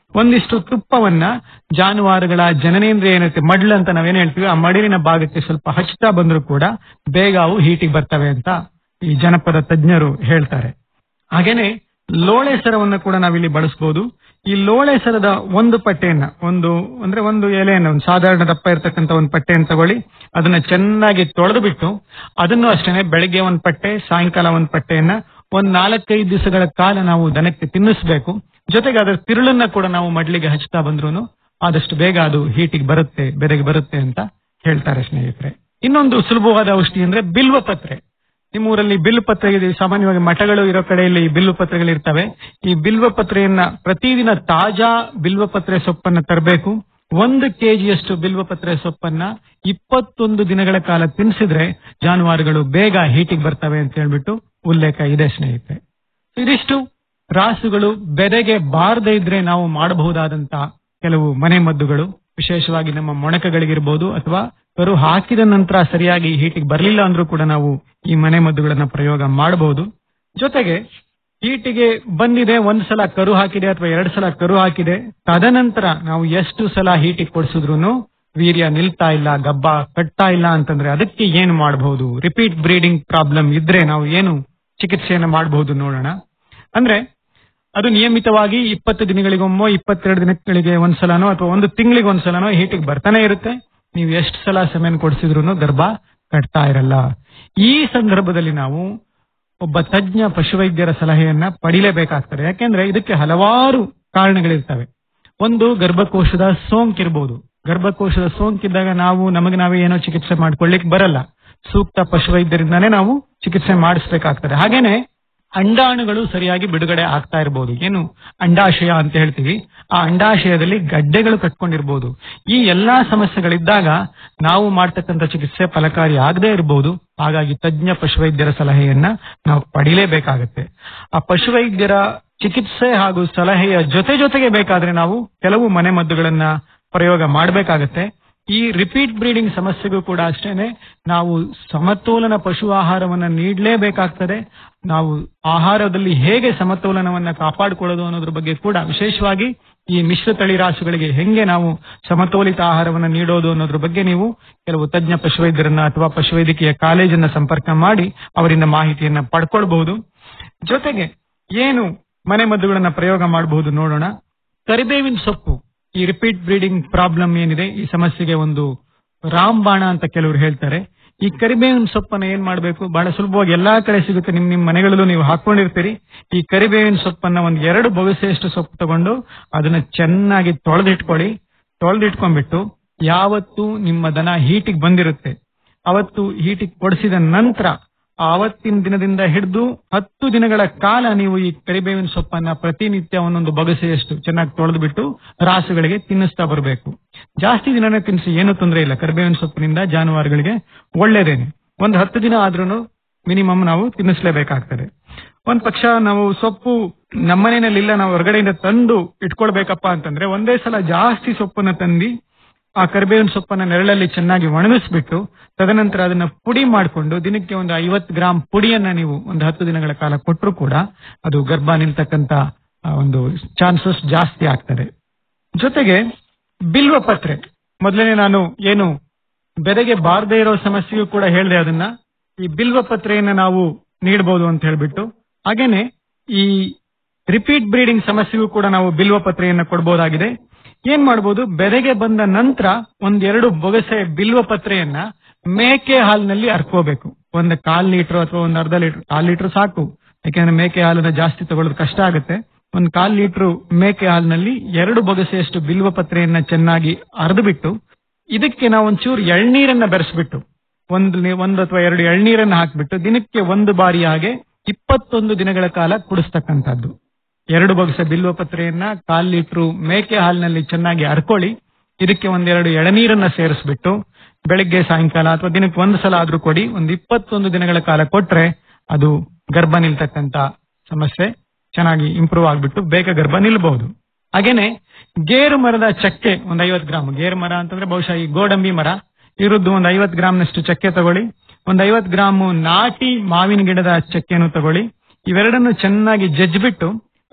ಒಂದಿಷ್ಟು ತುಪ್ಪವನ್ನ ಜಾನುವಾರುಗಳ ಜನನೇಂದ್ರಿಯ ಏನಿರುತ್ತೆ ಮಡ್ಲು ಅಂತ ನಾವೇನ್ ಹೇಳ್ತೀವಿ ಆ ಮಡಿಲಿನ ಭಾಗಕ್ಕೆ ಸ್ವಲ್ಪ ಹಚ್ತಾ ಬಂದ್ರು ಕೂಡ ಬೇಗ ಅವು ಹೀಟಿಗೆ ಬರ್ತವೆ ಅಂತ ಈ ಜನಪದ ತಜ್ಞರು ಹೇಳ್ತಾರೆ ಹಾಗೇನೆ ಲೋಳೆ ಸರವನ್ನು ಕೂಡ ನಾವಿಲ್ಲಿ ಬಳಸಬಹುದು ಈ ಲೋಳೆ ಸರದ ಒಂದು ಪಟ್ಟೆಯನ್ನ ಒಂದು ಅಂದ್ರೆ ಒಂದು ಎಲೆಯನ್ನ ಒಂದು ಸಾಧಾರಣ ದಪ್ಪ ಇರತಕ್ಕಂತ ಒಂದು ಪಟ್ಟೆಯನ್ನು ತಗೊಳ್ಳಿ ಅದನ್ನ ಚೆನ್ನಾಗಿ ತೊಳೆದು ಬಿಟ್ಟು ಅದನ್ನು ಅಷ್ಟೇನೆ ಬೆಳಿಗ್ಗೆ ಒಂದು ಪಟ್ಟೆ ಸಾಯಂಕಾಲ ಒಂದು ಪಟ್ಟೆಯನ್ನ ಒಂದ್ ನಾಲ್ಕೈದು ದಿವಸಗಳ ಕಾಲ ನಾವು ದನಕ್ಕೆ ತಿನ್ನಿಸ್ಬೇಕು ಜೊತೆಗೆ ಅದರ ತಿರುಳನ್ನ ಕೂಡ ನಾವು ಮಡ್ಲಿಗೆ ಹಚ್ತಾ ಬಂದ್ರು ಆದಷ್ಟು ಬೇಗ ಅದು ಹೀಟಿಗೆ ಬರುತ್ತೆ ಬೆರೆಗೆ ಬರುತ್ತೆ ಅಂತ ಹೇಳ್ತಾರೆ ಸ್ನೇಹಿತರೆ ಇನ್ನೊಂದು ಸುಲಭವಾದ ಔಷಧಿ ಅಂದ್ರೆ ಬಿಲ್ವ ಪತ್ರೆ ನಿಮ್ಮ ಊರಲ್ಲಿ ಬಿಲ್ಲು ಪತ್ರೆ ಇದೆ ಸಾಮಾನ್ಯವಾಗಿ ಮಠಗಳು ಇರೋ ಕಡೆಯಲ್ಲಿ ಈ ಬಿಲ್ಲು ಪತ್ರೆಗಳು ಇರ್ತವೆ ಈ ಬಿಲ್ವ ಪತ್ರೆಯನ್ನ ಪ್ರತಿದಿನ ತಾಜಾ ಬಿಲ್ವ ಪತ್ರೆ ಸೊಪ್ಪನ್ನ ತರಬೇಕು ಒಂದು ಕೆಜಿಯಷ್ಟು ಬಿಲ್ವ ಪತ್ರೆ ಸೊಪ್ಪನ್ನ ಇಪ್ಪತ್ತೊಂದು ದಿನಗಳ ಕಾಲ ತಿನ್ಸಿದ್ರೆ ಜಾನುವಾರುಗಳು ಬೇಗ ಹೀಟಿಗೆ ಬರ್ತವೆ ಅಂತ ಹೇಳ್ಬಿಟ್ಟು ಉಲ್ಲೇಖ ಇದೆ ಸ್ನೇಹಿತರೆ ಇದಿಷ್ಟು ರಾಸುಗಳು ಬೆದೆಗೆ ಬಾರದೇ ಇದ್ರೆ ನಾವು ಮಾಡಬಹುದಾದಂತ ಕೆಲವು ಮನೆ ಮದ್ದುಗಳು ವಿಶೇಷವಾಗಿ ನಮ್ಮ ಮೊಣಕಗಳಿಗಿರ್ಬೋದು ಅಥವಾ ಕರು ಹಾಕಿದ ನಂತರ ಸರಿಯಾಗಿ ಹೀಟಿಗೆ ಬರಲಿಲ್ಲ ಅಂದ್ರೂ ಕೂಡ ನಾವು ಈ ಮನೆ ಮದ್ದುಗಳನ್ನ ಪ್ರಯೋಗ ಮಾಡಬಹುದು ಜೊತೆಗೆ ಹೀಟಿಗೆ ಬಂದಿದೆ ಒಂದ್ ಸಲ ಕರು ಹಾಕಿದೆ ಅಥವಾ ಎರಡ್ ಸಲ ಕರು ಹಾಕಿದೆ ತದನಂತರ ನಾವು ಎಷ್ಟು ಸಲ ಹೀಟಿಗೆ ಕೊಡಿಸಿದ್ರು ವೀರ್ಯ ನಿಲ್ತಾ ಇಲ್ಲ ಗಬ್ಬ ಕಟ್ತಾ ಇಲ್ಲ ಅಂತಂದ್ರೆ ಅದಕ್ಕೆ ಏನು ಮಾಡಬಹುದು ರಿಪೀಟ್ ಬ್ರೀಡಿಂಗ್ ಪ್ರಾಬ್ಲಮ್ ಇದ್ರೆ ನಾವು ಏನು ಚಿಕಿತ್ಸೆಯನ್ನು ಮಾಡಬಹುದು ನೋಡೋಣ ಅಂದ್ರೆ ಅದು ನಿಯಮಿತವಾಗಿ ಇಪ್ಪತ್ತು ದಿನಗಳಿಗೊಮ್ಮೋ ಇಪ್ಪತ್ತೆರಡು ದಿನಗಳಿಗೆ ಒಂದ್ಸಲನೋ ಅಥವಾ ಒಂದು ತಿಂಗಳಿಗೆ ಒಂದ್ಸಲನೋ ಹೀಟಿಗೆ ಬರ್ತಾನೆ ಇರುತ್ತೆ ನೀವು ಎಷ್ಟು ಸಲ ಸೆಮೆನ್ ಕೊಡಿಸಿದ್ರು ಗರ್ಭ ಕಟ್ತಾ ಇರಲ್ಲ ಈ ಸಂದರ್ಭದಲ್ಲಿ ನಾವು ಒಬ್ಬ ತಜ್ಞ ಪಶುವೈದ್ಯರ ಸಲಹೆಯನ್ನ ಪಡಿಲೇಬೇಕಾಗ್ತದೆ ಯಾಕೆಂದ್ರೆ ಇದಕ್ಕೆ ಹಲವಾರು ಕಾರಣಗಳಿರ್ತವೆ ಒಂದು ಗರ್ಭಕೋಶದ ಸೋಂಕಿರ್ಬೋದು ಗರ್ಭಕೋಶದ ಸೋಂಕಿದ್ದಾಗ ನಾವು ನಮಗೆ ನಾವೇ ಏನೋ ಚಿಕಿತ್ಸೆ ಮಾಡ್ಕೊಳ್ಳಿಕ್ ಬರಲ್ಲ ಸೂಕ್ತ ಪಶುವೈದ್ಯರಿಂದಾನೇ ನಾವು ಚಿಕಿತ್ಸೆ ಮಾಡಿಸ್ಬೇಕಾಗ್ತದೆ ಹಾಗೇನೆ ಅಂಡಾಣುಗಳು ಸರಿಯಾಗಿ ಬಿಡುಗಡೆ ಆಗ್ತಾ ಇರಬಹುದು ಏನು ಅಂಡಾಶಯ ಅಂತ ಹೇಳ್ತೀವಿ ಆ ಅಂಡಾಶಯದಲ್ಲಿ ಗಡ್ಡೆಗಳು ಕಟ್ಕೊಂಡಿರ್ಬೋದು ಈ ಎಲ್ಲಾ ಸಮಸ್ಯೆಗಳಿದ್ದಾಗ ನಾವು ಮಾಡ್ತಕ್ಕಂಥ ಚಿಕಿತ್ಸೆ ಫಲಕಾರಿ ಆಗದೇ ಇರಬಹುದು ಹಾಗಾಗಿ ತಜ್ಞ ಪಶುವೈದ್ಯರ ಸಲಹೆಯನ್ನ ನಾವು ಪಡಿಲೇಬೇಕಾಗತ್ತೆ ಆ ಪಶುವೈದ್ಯರ ಚಿಕಿತ್ಸೆ ಹಾಗೂ ಸಲಹೆಯ ಜೊತೆ ಜೊತೆಗೆ ಬೇಕಾದ್ರೆ ನಾವು ಕೆಲವು ಮನೆ ಮದ್ದುಗಳನ್ನ ಪ್ರಯೋಗ ಮಾಡಬೇಕಾಗತ್ತೆ ಈ ರಿಪೀಟ್ ಬ್ರೀಡಿಂಗ್ ಸಮಸ್ಯೆಗೂ ಕೂಡ ಅಷ್ಟೇನೆ ನಾವು ಸಮತೋಲನ ಪಶು ಆಹಾರವನ್ನ ನೀಡಲೇಬೇಕಾಗ್ತದೆ ನಾವು ಆಹಾರದಲ್ಲಿ ಹೇಗೆ ಸಮತೋಲನವನ್ನ ಕಾಪಾಡಿಕೊಳ್ಳೋದು ಅನ್ನೋದ್ರ ಬಗ್ಗೆ ಕೂಡ ವಿಶೇಷವಾಗಿ ಈ ಮಿಶ್ರ ತಳಿ ರಾಸುಗಳಿಗೆ ಹೆಂಗೆ ನಾವು ಸಮತೋಲಿತ ಆಹಾರವನ್ನ ನೀಡೋದು ಅನ್ನೋದ್ರ ಬಗ್ಗೆ ನೀವು ಕೆಲವು ತಜ್ಞ ಪಶುವೈದ್ಯರನ್ನ ಅಥವಾ ಪಶುವೈದ್ಯಕೀಯ ಕಾಲೇಜನ್ನ ಸಂಪರ್ಕ ಮಾಡಿ ಅವರಿಂದ ಮಾಹಿತಿಯನ್ನ ಪಡ್ಕೊಳ್ಬಹುದು ಜೊತೆಗೆ ಏನು ಮನೆ ಮದ್ದುಗಳನ್ನ ಪ್ರಯೋಗ ಮಾಡಬಹುದು ನೋಡೋಣ ಕರಿಬೇವಿನ ಸೊಪ್ಪು ಈ ರಿಪೀಟ್ ಬ್ರೀಡಿಂಗ್ ಪ್ರಾಬ್ಲಮ್ ಏನಿದೆ ಈ ಸಮಸ್ಯೆಗೆ ಒಂದು ರಾಮಬಾಣ ಅಂತ ಕೆಲವರು ಹೇಳ್ತಾರೆ ಈ ಕರಿಬೇವಿನ ಸೊಪ್ಪನ್ನ ಏನ್ ಮಾಡಬೇಕು ಬಹಳ ಸುಲಭವಾಗಿ ಎಲ್ಲಾ ಕಡೆ ಸಿಗುತ್ತೆ ನಿಮ್ ನಿಮ್ ಮನೆಗಳಲ್ಲೂ ನೀವು ಹಾಕೊಂಡಿರ್ತೀರಿ ಈ ಕರಿಬೇವಿನ ಸೊಪ್ಪನ್ನ ಒಂದ್ ಎರಡು ಬೊಗಸೆಯಷ್ಟು ಸೊಪ್ಪು ತಗೊಂಡು ಅದನ್ನ ಚೆನ್ನಾಗಿ ತೊಳೆದಿಟ್ಕೊಳ್ಳಿ ತೊಳೆದಿಟ್ಕೊಂಡ್ಬಿಟ್ಟು ಯಾವತ್ತು ನಿಮ್ಮ ದನ ಹೀಟಿಗೆ ಬಂದಿರುತ್ತೆ ಅವತ್ತು ಹೀಟಿಗೆ ಕೊಡಿಸಿದ ನಂತರ ಆವತ್ತಿನ ದಿನದಿಂದ ಹಿಡಿದು ಹತ್ತು ದಿನಗಳ ಕಾಲ ನೀವು ಈ ಕರಿಬೇವಿನ ಸೊಪ್ಪನ್ನ ಪ್ರತಿನಿತ್ಯ ಒಂದೊಂದು ಬಗಸೆಯಷ್ಟು ಚೆನ್ನಾಗಿ ತೊಳೆದು ಬಿಟ್ಟು ರಾಸುಗಳಿಗೆ ತಿನ್ನಿಸ್ತಾ ಬರಬೇಕು ಜಾಸ್ತಿ ದಿನನೇ ತಿನ್ನಿಸಿ ಏನು ತೊಂದರೆ ಇಲ್ಲ ಕರಿಬೇವಿನ ಸೊಪ್ಪಿನಿಂದ ಜಾನುವಾರುಗಳಿಗೆ ಒಳ್ಳೇದೇನೆ ಒಂದು ಹತ್ತು ದಿನ ಆದ್ರೂ ಮಿನಿಮಮ್ ನಾವು ತಿನ್ನಿಸ್ಲೇಬೇಕಾಗ್ತದೆ ಒಂದ್ ಪಕ್ಷ ನಾವು ಸೊಪ್ಪು ನಮ್ಮನೆಯಲ್ಲಿ ಇಲ್ಲ ನಾವು ಹೊರಗಡೆಯಿಂದ ತಂದು ಇಟ್ಕೊಳ್ಬೇಕಪ್ಪ ಅಂತಂದ್ರೆ ಒಂದೇ ಸಲ ಜಾಸ್ತಿ ಸೊಪ್ಪನ್ನ ತಂದು ಆ ಕರಿಬೇವಿನ ಸೊಪ್ಪನ್ನ ನೆರಳಲ್ಲಿ ಚೆನ್ನಾಗಿ ಒಣಗಿಸ್ಬಿಟ್ಟು ತದನಂತರ ಅದನ್ನ ಪುಡಿ ಮಾಡಿಕೊಂಡು ದಿನಕ್ಕೆ ಒಂದು ಐವತ್ತು ಗ್ರಾಂ ಪುಡಿಯನ್ನ ನೀವು ಒಂದು ಹತ್ತು ದಿನಗಳ ಕಾಲ ಕೊಟ್ಟರು ಕೂಡ ಅದು ಗರ್ಭ ನಿಲ್ತಕ್ಕಂತ ಆ, ಒಂದು ಚಾನ್ಸಸ್ ಜಾಸ್ತಿ ಆಗ್ತದೆ ಜೊತೆಗೆ ಬಿಲ್ವ ಪತ್ರೆ ಮೊದಲನೇ ನಾನು ಏನು ಬೆದೆಗೆ ಬಾರದೇ ಇರೋ ಸಮಸ್ಯೆಯೂ ಕೂಡ ಹೇಳಿದೆ ಅದನ್ನ ಈ ಬಿಲ್ವ ಪತ್ರೆಯನ್ನ ನಾವು ನೀಡಬಹುದು ಅಂತ ಹೇಳ್ಬಿಟ್ಟು ಹಾಗೇನೆ ಈ ರಿಪೀಟ್ ಬ್ರೀಡಿಂಗ್ ಸಮಸ್ಯೆಗೂ ಕೂಡ ನಾವು ಬಿಲ್ವ ಪತ್ರೆಯನ್ನ ಕೊಡಬಹುದಾಗಿದೆ ಏನ್ ಮಾಡಬಹುದು ಬೆದೆಗೆ ಬಂದ ನಂತರ ಒಂದೆರಡು ಬೊಗಸೆ ಬಿಲ್ವ ಪತ್ರೆಯನ್ನ ಮೇಕೆ ಹಾಲಿನಲ್ಲಿ ಅರ್ಕೋಬೇಕು ಒಂದು ಕಾಲ್ ಲೀಟರ್ ಅಥವಾ ಒಂದು ಅರ್ಧ ಲೀಟರ್ ಕಾಲ್ ಲೀಟರ್ ಸಾಕು ಯಾಕೆಂದ್ರೆ ಮೇಕೆ ಹಾಲನ್ನ ಜಾಸ್ತಿ ತಗೊಳ್ಳೋದು ಕಷ್ಟ ಆಗುತ್ತೆ ಒಂದು ಕಾಲ್ ಲೀಟರ್ ಮೇಕೆ ಹಾಲಿನಲ್ಲಿ ಎರಡು ಬೊಗಸೆಯಷ್ಟು ಬಿಲ್ವ ಪತ್ರೆಯನ್ನ ಚೆನ್ನಾಗಿ ಅರ್ದು ಬಿಟ್ಟು ಇದಕ್ಕೆ ನಾವು ಒಂಚೂರು ಎಳ್ನೀರನ್ನ ಬೆರೆಸ್ಬಿಟ್ಟು ಒಂದು ನಿ- ಒಂದು ಅಥವಾ ಎರಡು ಎಳ್ನೀರನ್ನ ಹಾಕ್ಬಿಟ್ಟು ದಿನಕ್ಕೆ ಒಂದು ಬಾರಿ ಹಾಗೆ ಇಪ್ಪತ್ತೊಂದು ದಿನಗಳ ಕಾಲ ಕುಡಿಸ್ತಕ್ಕಂಥದ್ದು ಎರಡು ಬೊಗಸೆ ಬಿಲ್ವ ಪತ್ರೆಯನ್ನ ಕಾಲ್ ಲೀಟ್ರು ಮೇಕೆ ಹಾಲಿನಲ್ಲಿ ಚೆನ್ನಾಗಿ ಅರ್ಕೊಳ್ಳಿ ಇದಕ್ಕೆ ಒಂದೆರಡು ಎಳನೀರನ್ನ ಸೇರಿಸ್ಬಿಟ್ಟು ಬೆಳಿಗ್ಗೆ ಸಾಯಂಕಾಲ ಅಥವಾ ದಿನಕ್ಕೆ ಒಂದು ಸಲ ಆದ್ರೂ ಕೊಡಿ ಒಂದು ಇಪ್ಪತ್ತೊಂದು ದಿನಗಳ ಕಾಲ ಕೊಟ್ರೆ ಅದು ಗರ್ಭ ನಿಲ್ತಕ್ಕಂತ ಸಮಸ್ಯೆ ಚೆನ್ನಾಗಿ ಇಂಪ್ರೂವ್ ಆಗ್ಬಿಟ್ಟು ಬೇಗ ಗರ್ಭ ನಿಲ್ಬಹುದು ಹಾಗೇನೆ ಗೇರು ಮರದ ಚಕ್ಕೆ ಒಂದ್ ಐವತ್ ಗ್ರಾಮ್ ಗೇರು ಮರ ಅಂತಂದ್ರೆ ಬಹುಶಃ ಈ ಗೋಡಂಬಿ ಮರ ಇರುದ್ದು ಒಂದ್ ಐವತ್ ಗ್ರಾಮ್ನಷ್ಟು ಚಕ್ಕೆ ತಗೊಳ್ಳಿ ಒಂದ್ ಐವತ್ ಗ್ರಾಮ್ ನಾಟಿ ಮಾವಿನ ಗಿಡದ ಚಕ್ಕೆಯನ್ನು ತಗೊಳ್ಳಿ ಇವೆರಡನ್ನು ಚೆನ್ನಾಗಿ ಜಜ್ಜಿಬಿಟ್ಟು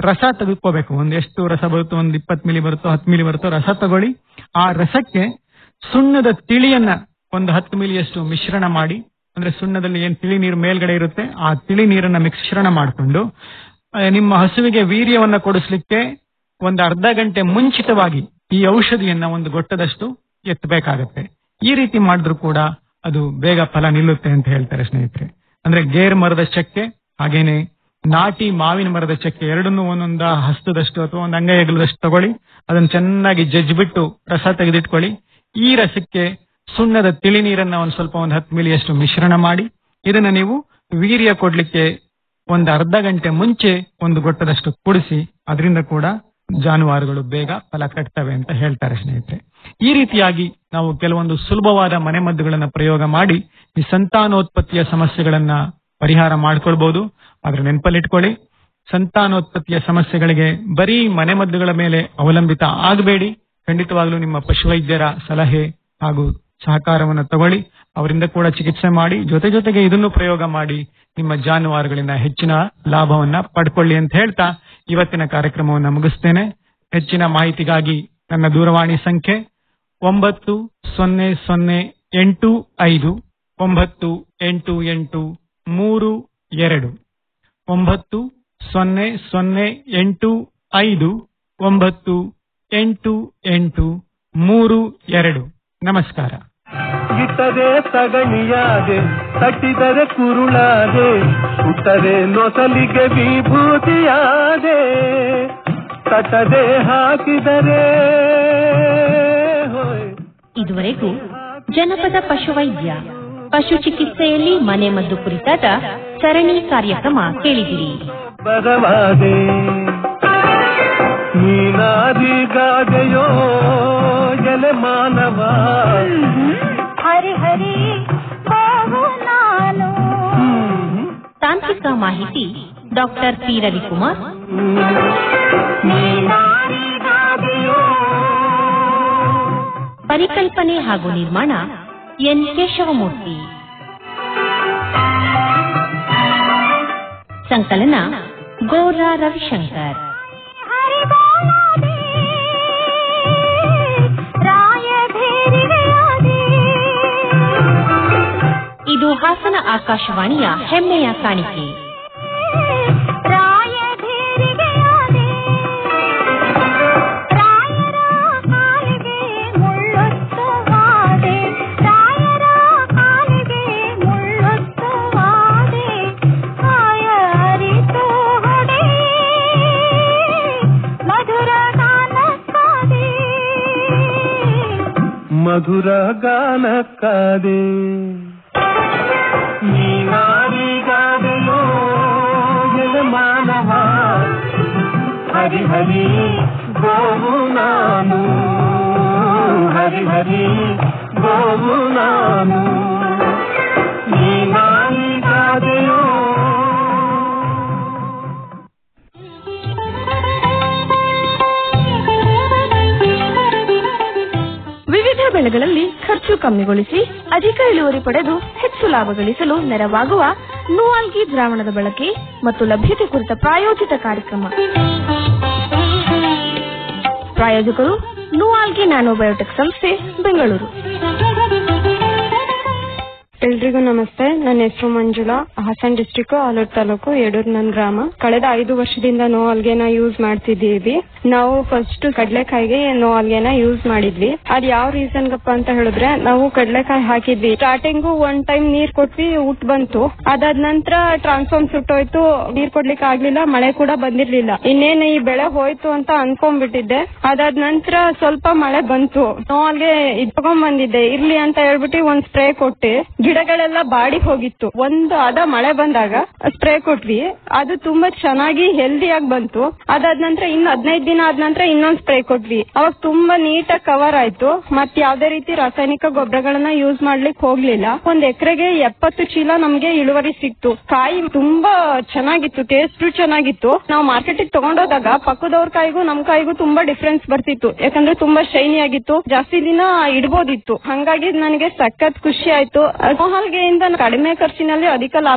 ರಸ ತೆಗೆದುಕೋಬೇಕು ಒಂದ್ ಎಷ್ಟು ರಸ ಬರುತ್ತೋ ಒಂದ್ ಇಪ್ಪತ್ ಮಿಲಿ ಬರುತ್ತೋ ಹತ್ತು ಮಿಲಿ ಬರುತ್ತೋ ರಸ ತಗೊಳ್ಳಿ ಆ ರಸಕ್ಕೆ ಸುಣ್ಣದ ತಿಳಿಯನ್ನ ಒಂದು ಹತ್ತು ಮಿಲಿಯಷ್ಟು ಮಿಶ್ರಣ ಮಾಡಿ ಅಂದ್ರೆ ಸುಣ್ಣದಲ್ಲಿ ಏನ್ ತಿಳಿ ನೀರು ಮೇಲ್ಗಡೆ ಇರುತ್ತೆ ಆ ತಿಳಿ ನೀರನ್ನ ಮಿಶ್ರಣ ಮಾಡಿಕೊಂಡು ನಿಮ್ಮ ಹಸುವಿಗೆ ವೀರ್ಯವನ್ನ ಕೊಡಿಸ್ಲಿಕ್ಕೆ ಒಂದು ಅರ್ಧ ಗಂಟೆ ಮುಂಚಿತವಾಗಿ ಈ ಔಷಧಿಯನ್ನ ಒಂದು ಗೊಟ್ಟದಷ್ಟು ಎತ್ತಬೇಕಾಗತ್ತೆ ಈ ರೀತಿ ಮಾಡಿದ್ರು ಕೂಡ ಅದು ಬೇಗ ಫಲ ನಿಲ್ಲುತ್ತೆ ಅಂತ ಹೇಳ್ತಾರೆ ಸ್ನೇಹಿತರೆ ಅಂದ್ರೆ ಗೇರ್ ಮರದ ಚಕ್ಕೆ ಹಾಗೇನೆ ನಾಟಿ ಮಾವಿನ ಮರದ ಚಕ್ಕೆ ಎರಡನ್ನೂ ಒಂದೊಂದ ಹಸ್ತದಷ್ಟು ಅಥವಾ ಒಂದು ಅಂಗೈ ಹೆಗಲದಷ್ಟು ತಗೊಳ್ಳಿ ಅದನ್ನ ಚೆನ್ನಾಗಿ ಜಜ್ಜಿಬಿಟ್ಟು ರಸ ತೆಗೆದಿಟ್ಕೊಳ್ಳಿ ಈ ರಸಕ್ಕೆ ಸುಣ್ಣದ ತಿಳಿ ನೀರನ್ನ ಒಂದ್ ಸ್ವಲ್ಪ ಒಂದು ಹತ್ತು ಮಿಲಿಯಷ್ಟು ಮಿಶ್ರಣ ಮಾಡಿ ಇದನ್ನ ನೀವು ವೀರ್ಯ ಕೊಡ್ಲಿಕ್ಕೆ ಒಂದು ಅರ್ಧ ಗಂಟೆ ಮುಂಚೆ ಒಂದು ಗೊಟ್ಟದಷ್ಟು ಕುಡಿಸಿ ಅದರಿಂದ ಕೂಡ ಜಾನುವಾರುಗಳು ಬೇಗ ಫಲ ಕಟ್ತವೆ ಅಂತ ಹೇಳ್ತಾರೆ ಸ್ನೇಹಿತರೆ ಈ ರೀತಿಯಾಗಿ ನಾವು ಕೆಲವೊಂದು ಸುಲಭವಾದ ಮನೆಮದ್ದುಗಳನ್ನ ಪ್ರಯೋಗ ಮಾಡಿ ಈ ಸಂತಾನೋತ್ಪತ್ತಿಯ ಸಮಸ್ಯೆಗಳನ್ನ ಪರಿಹಾರ ಮಾಡ್ಕೊಳ್ಬಹುದು ಆದ್ರೆ ನೆನಪಲ್ಲಿಟ್ಕೊಳ್ಳಿ ಸಂತಾನೋತ್ಪತ್ತಿಯ ಸಮಸ್ಯೆಗಳಿಗೆ ಬರೀ ಮನೆಮದ್ದುಗಳ ಮೇಲೆ ಅವಲಂಬಿತ ಆಗಬೇಡಿ ಖಂಡಿತವಾಗ್ಲೂ ನಿಮ್ಮ ಪಶುವೈದ್ಯರ ಸಲಹೆ ಹಾಗೂ ಸಹಕಾರವನ್ನು ತಗೊಳ್ಳಿ ಅವರಿಂದ ಕೂಡ ಚಿಕಿತ್ಸೆ ಮಾಡಿ ಜೊತೆ ಜೊತೆಗೆ ಇದನ್ನು ಪ್ರಯೋಗ ಮಾಡಿ ನಿಮ್ಮ ಜಾನುವಾರುಗಳಿಂದ ಹೆಚ್ಚಿನ ಲಾಭವನ್ನ ಪಡ್ಕೊಳ್ಳಿ ಅಂತ ಹೇಳ್ತಾ ಇವತ್ತಿನ ಕಾರ್ಯಕ್ರಮವನ್ನು ಮುಗಿಸ್ತೇನೆ ಹೆಚ್ಚಿನ ಮಾಹಿತಿಗಾಗಿ ನನ್ನ ದೂರವಾಣಿ ಸಂಖ್ಯೆ ಒಂಬತ್ತು ಸೊನ್ನೆ ಸೊನ್ನೆ ಎಂಟು ಐದು ಒಂಬತ್ತು ಎಂಟು ಎಂಟು ಮೂರು ಎರಡು ಒಂಬತ್ತು ಸೊನ್ನೆ ಸೊನ್ನೆ ಎಂಟು ಐದು ಒಂಬತ್ತು ಎಂಟು ಎಂಟು ಮೂರು ಎರಡು ನಮಸ್ಕಾರ ಇಟ್ಟರೆ ಸಗಣಿಯಾದೆ ತಟ್ಟಿದರೆ ಕುರುಳಾದೆ ಸುಟ್ಟರೆ ನೊಸಲಿಗೆ ವಿಭೂತಿಯಾದೆ ತಟ್ಟದೆ ಹಾಕಿದರೆ ಹೋಯ್ ಇದುವರೆಗೂ ಜನಪದ ಪಶುವೈದ್ಯ ಪಶು ಚಿಕಿತ್ಸೆಯಲ್ಲಿ ಮನೆಮದ್ದು ಕುರಿತಾದ ಸರಣಿ ಕಾರ್ಯಕ್ರಮ ಕೇಳಿದಿರಿ ಬರವಾದೆ ನೀನಾದಿಗಾದೆಯೋ ಎಲೆ ಮಾನವ ಹರಿ ಹರಿ ಬಾಬು ನಾನು ತಾಂತ್ರಿಕ ಮಾಹಿತಿ ಡಾಕ್ಟರ್ ಪಿ ರವಿಕುಮಾರ್ ನೀನಾರಿಗಾದೆಯೋ ಪರಿಕಲ್ಪನೆ ಹಾಗೂ ನಿರ್ಮಾಣ ಎನ್ ಕೇಶವಮೂರ್ತಿ ಸಂಕಲನ ಗೋರಾ ರವಿಶಂಕರ್ ಹರಿ ಬಾಲಾದೆ ರಾಯ ಭೇರಿವೆಯಾದೆ ಇದು ಹಾಸನ ಆಕಾಶವಾಣಿಯ ಹೆಮ್ಮೆಯ ಕಾಣಿಕೆ ರಾಯ ಭೇರಿವೆಯಾದೆ ರಾಯರ ಕಾಲಿಗೆ ಮುಳ್ಳೊತ್ತುವಾದೆ ರಾಯರ ಕಾಲಿಗೆ ಮುಳ್ಳೊತ್ತುವಾದೆ ಆಯ ಅರಿತು ಹೊಡೆ ಮಧುರ ಗಾನಕ್ಕಾದೆ ಮಧುರ ಗಾನಕ್ಕಾದೆ ನೀನಾದಿಗಾದೆಯೋ ಎಲೆ ಮಾನವ ಹರಿ ಹರಿ ಗೋವು ನಾನು ಹರಿ ಹರಿ ಗೋವು ನಾನು ನೀನಾದಿಗಾದೆಯೋ ವಿವಿಧ ಬೆಳೆಗಳಲ್ಲಿ ಖರ್ಚು ಕಮ್ಮಿಗೊಳಿಸಿ ಅಧಿಕ ಇಳುವರಿ ಪಡೆದು ಹೆಚ್ಚು ಲಾಭ ಗಳಿಸಲು ನೆರವಾಗುವ ನೂವಾಲ್ಗಿ ದ್ರಾವಣದ ಬಳಕೆ ಮತ್ತು ಲಭ್ಯತೆ ಕುರಿತ ಪ್ರಾಯೋಜಿತ ಕಾರ್ಯಕ್ರಮ ಪ್ರಾಯೋಜಕರು ನೂವಾಲ್ಗಿ ನ್ಯಾನೋಬಯೋಟೆಕ್ ಸಂಸ್ಥೆ ಬೆಂಗಳೂರು ಎಲ್ರಿಗೂ ನಮಸ್ತೆ ನನ್ನ ಹೆಸರು ಮಂಜುಳಾ ಹಾಸನ್ ಡಿಸ್ಟಿಕ್ ಆಲೂರು ತಾಲೂಕು ಯಡೂರ್ ನನ್ ಗ್ರಾಮ ಕಳೆದ ಐದು ವರ್ಷದಿಂದ ನೋ ಅಲ್ಗೆನ ಯೂಸ್ ಮಾಡ್ತಿದ್ದೀವಿ ನಾವು ಫಸ್ಟ್ ಕಡ್ಲೆಕಾಯಿಗೆ ನೋ ಅಲ್ಗೆನ ಯೂಸ್ ಮಾಡಿದ್ವಿ ಅದ್ ಯಾವ ರೀಸನ್ ಗಪ್ಪ ಅಂತ ಹೇಳಿದ್ರೆ ನಾವು ಕಡ್ಲೆಕಾಯಿ ಹಾಕಿದ್ವಿ ಸ್ಟಾರ್ಟಿಂಗು ಒನ್ ಟೈಮ್ ನೀರ್ ಕೊಟ್ವಿ ಊಟ ಬಂತು ಅದಾದ ನಂತರ ಟ್ರಾನ್ಸ್ಫಾರ್ಮ್ ಸುಟ್ಟೋಯ್ತು ನೀರ್ ಕೊಡ್ಲಿಕ್ಕೆ ಆಗ್ಲಿಲ್ಲ ಮಳೆ ಕೂಡ ಬಂದಿರ್ಲಿಲ್ಲ ಇನ್ನೇನು ಈ ಬೆಳೆ ಹೋಯ್ತು ಅಂತ ಅನ್ಕೊಂಡ್ಬಿಟ್ಟಿದ್ದೆ ಅದಾದ ನಂತರ ಸ್ವಲ್ಪ ಮಳೆ ಬಂತು ನೋ ಅಲ್ಗೆ ಇದ್ ತಗೊಂಡ್ ಬಂದಿದ್ದೆ ಇರ್ಲಿ ಅಂತ ಹೇಳ್ಬಿಟ್ಟು ಒಂದ್ ಸ್ಪ್ರೇ ಕೊಟ್ಟೆ ಗಿಡಗಳೆಲ್ಲ ಬಾಡಿ ಹೋಗಿತ್ತು ಒಂದು ಅದ ಮಳೆ ಬಂದಾಗ ಸ್ಪ್ರೇ ಕೊಟ್ವಿ ಅದು ತುಂಬಾ ಚೆನ್ನಾಗಿ ಹೆಲ್ದಿಯಾಗಿ ಬಂತು ಅದಾದ ನಂತರ ಇನ್ನು ಹದಿನೈದು ದಿನ ಆದ ನಂತರ ಇನ್ನೊಂದ್ ಸ್ಪ್ರೇ ಕೊಟ್ವಿ ಅವಾಗ ತುಂಬಾ ನೀಟಾಗಿ ಕವರ್ ಆಯ್ತು ಮತ್ ಯಾವ್ದೇ ರೀತಿ ರಾಸಾಯನಿಕ ಗೊಬ್ಬರಗಳನ್ನ ಯೂಸ್ ಮಾಡ್ಲಿಕ್ಕೆ ಹೋಗ್ಲಿಲ್ಲ ಒಂದ್ ಎಕರೆಗೆ ಎಪ್ಪತ್ತು ಚೀಲ ನಮ್ಗೆ ಇಳುವರಿ ಸಿಕ್ತು ಕಾಯಿ ತುಂಬಾ ಚೆನ್ನಾಗಿತ್ತು ಟೇಸ್ಟ್ ಚೆನ್ನಾಗಿತ್ತು ನಾವು ಮಾರ್ಕೆಟಿಗೆ ತಗೊಂಡೋದಾಗ ಪಕ್ಕದವ್ರ ಕಾಯಿಗೂ ನಮ್ ಕಾಯಿಗೂ ತುಂಬಾ ಡಿಫ್ರೆನ್ಸ್ ಬರ್ತಿತ್ತು ಯಾಕಂದ್ರೆ ತುಂಬಾ ಶೈನಿ ಆಗಿತ್ತು ಜಾಸ್ತಿ ದಿನ ಇಡ್ಬೋದಿತ್ತು ಹಂಗಾಗಿ ನನಗೆ ಸಖತ್ ಖುಷಿ ಆಯ್ತು ಮೋಹಲ್ಗೆಯಿಂದ ಕಡಿಮೆ ಖರ್ಚಿನಲ್ಲಿ ಅಧಿಕ ಲಾಭ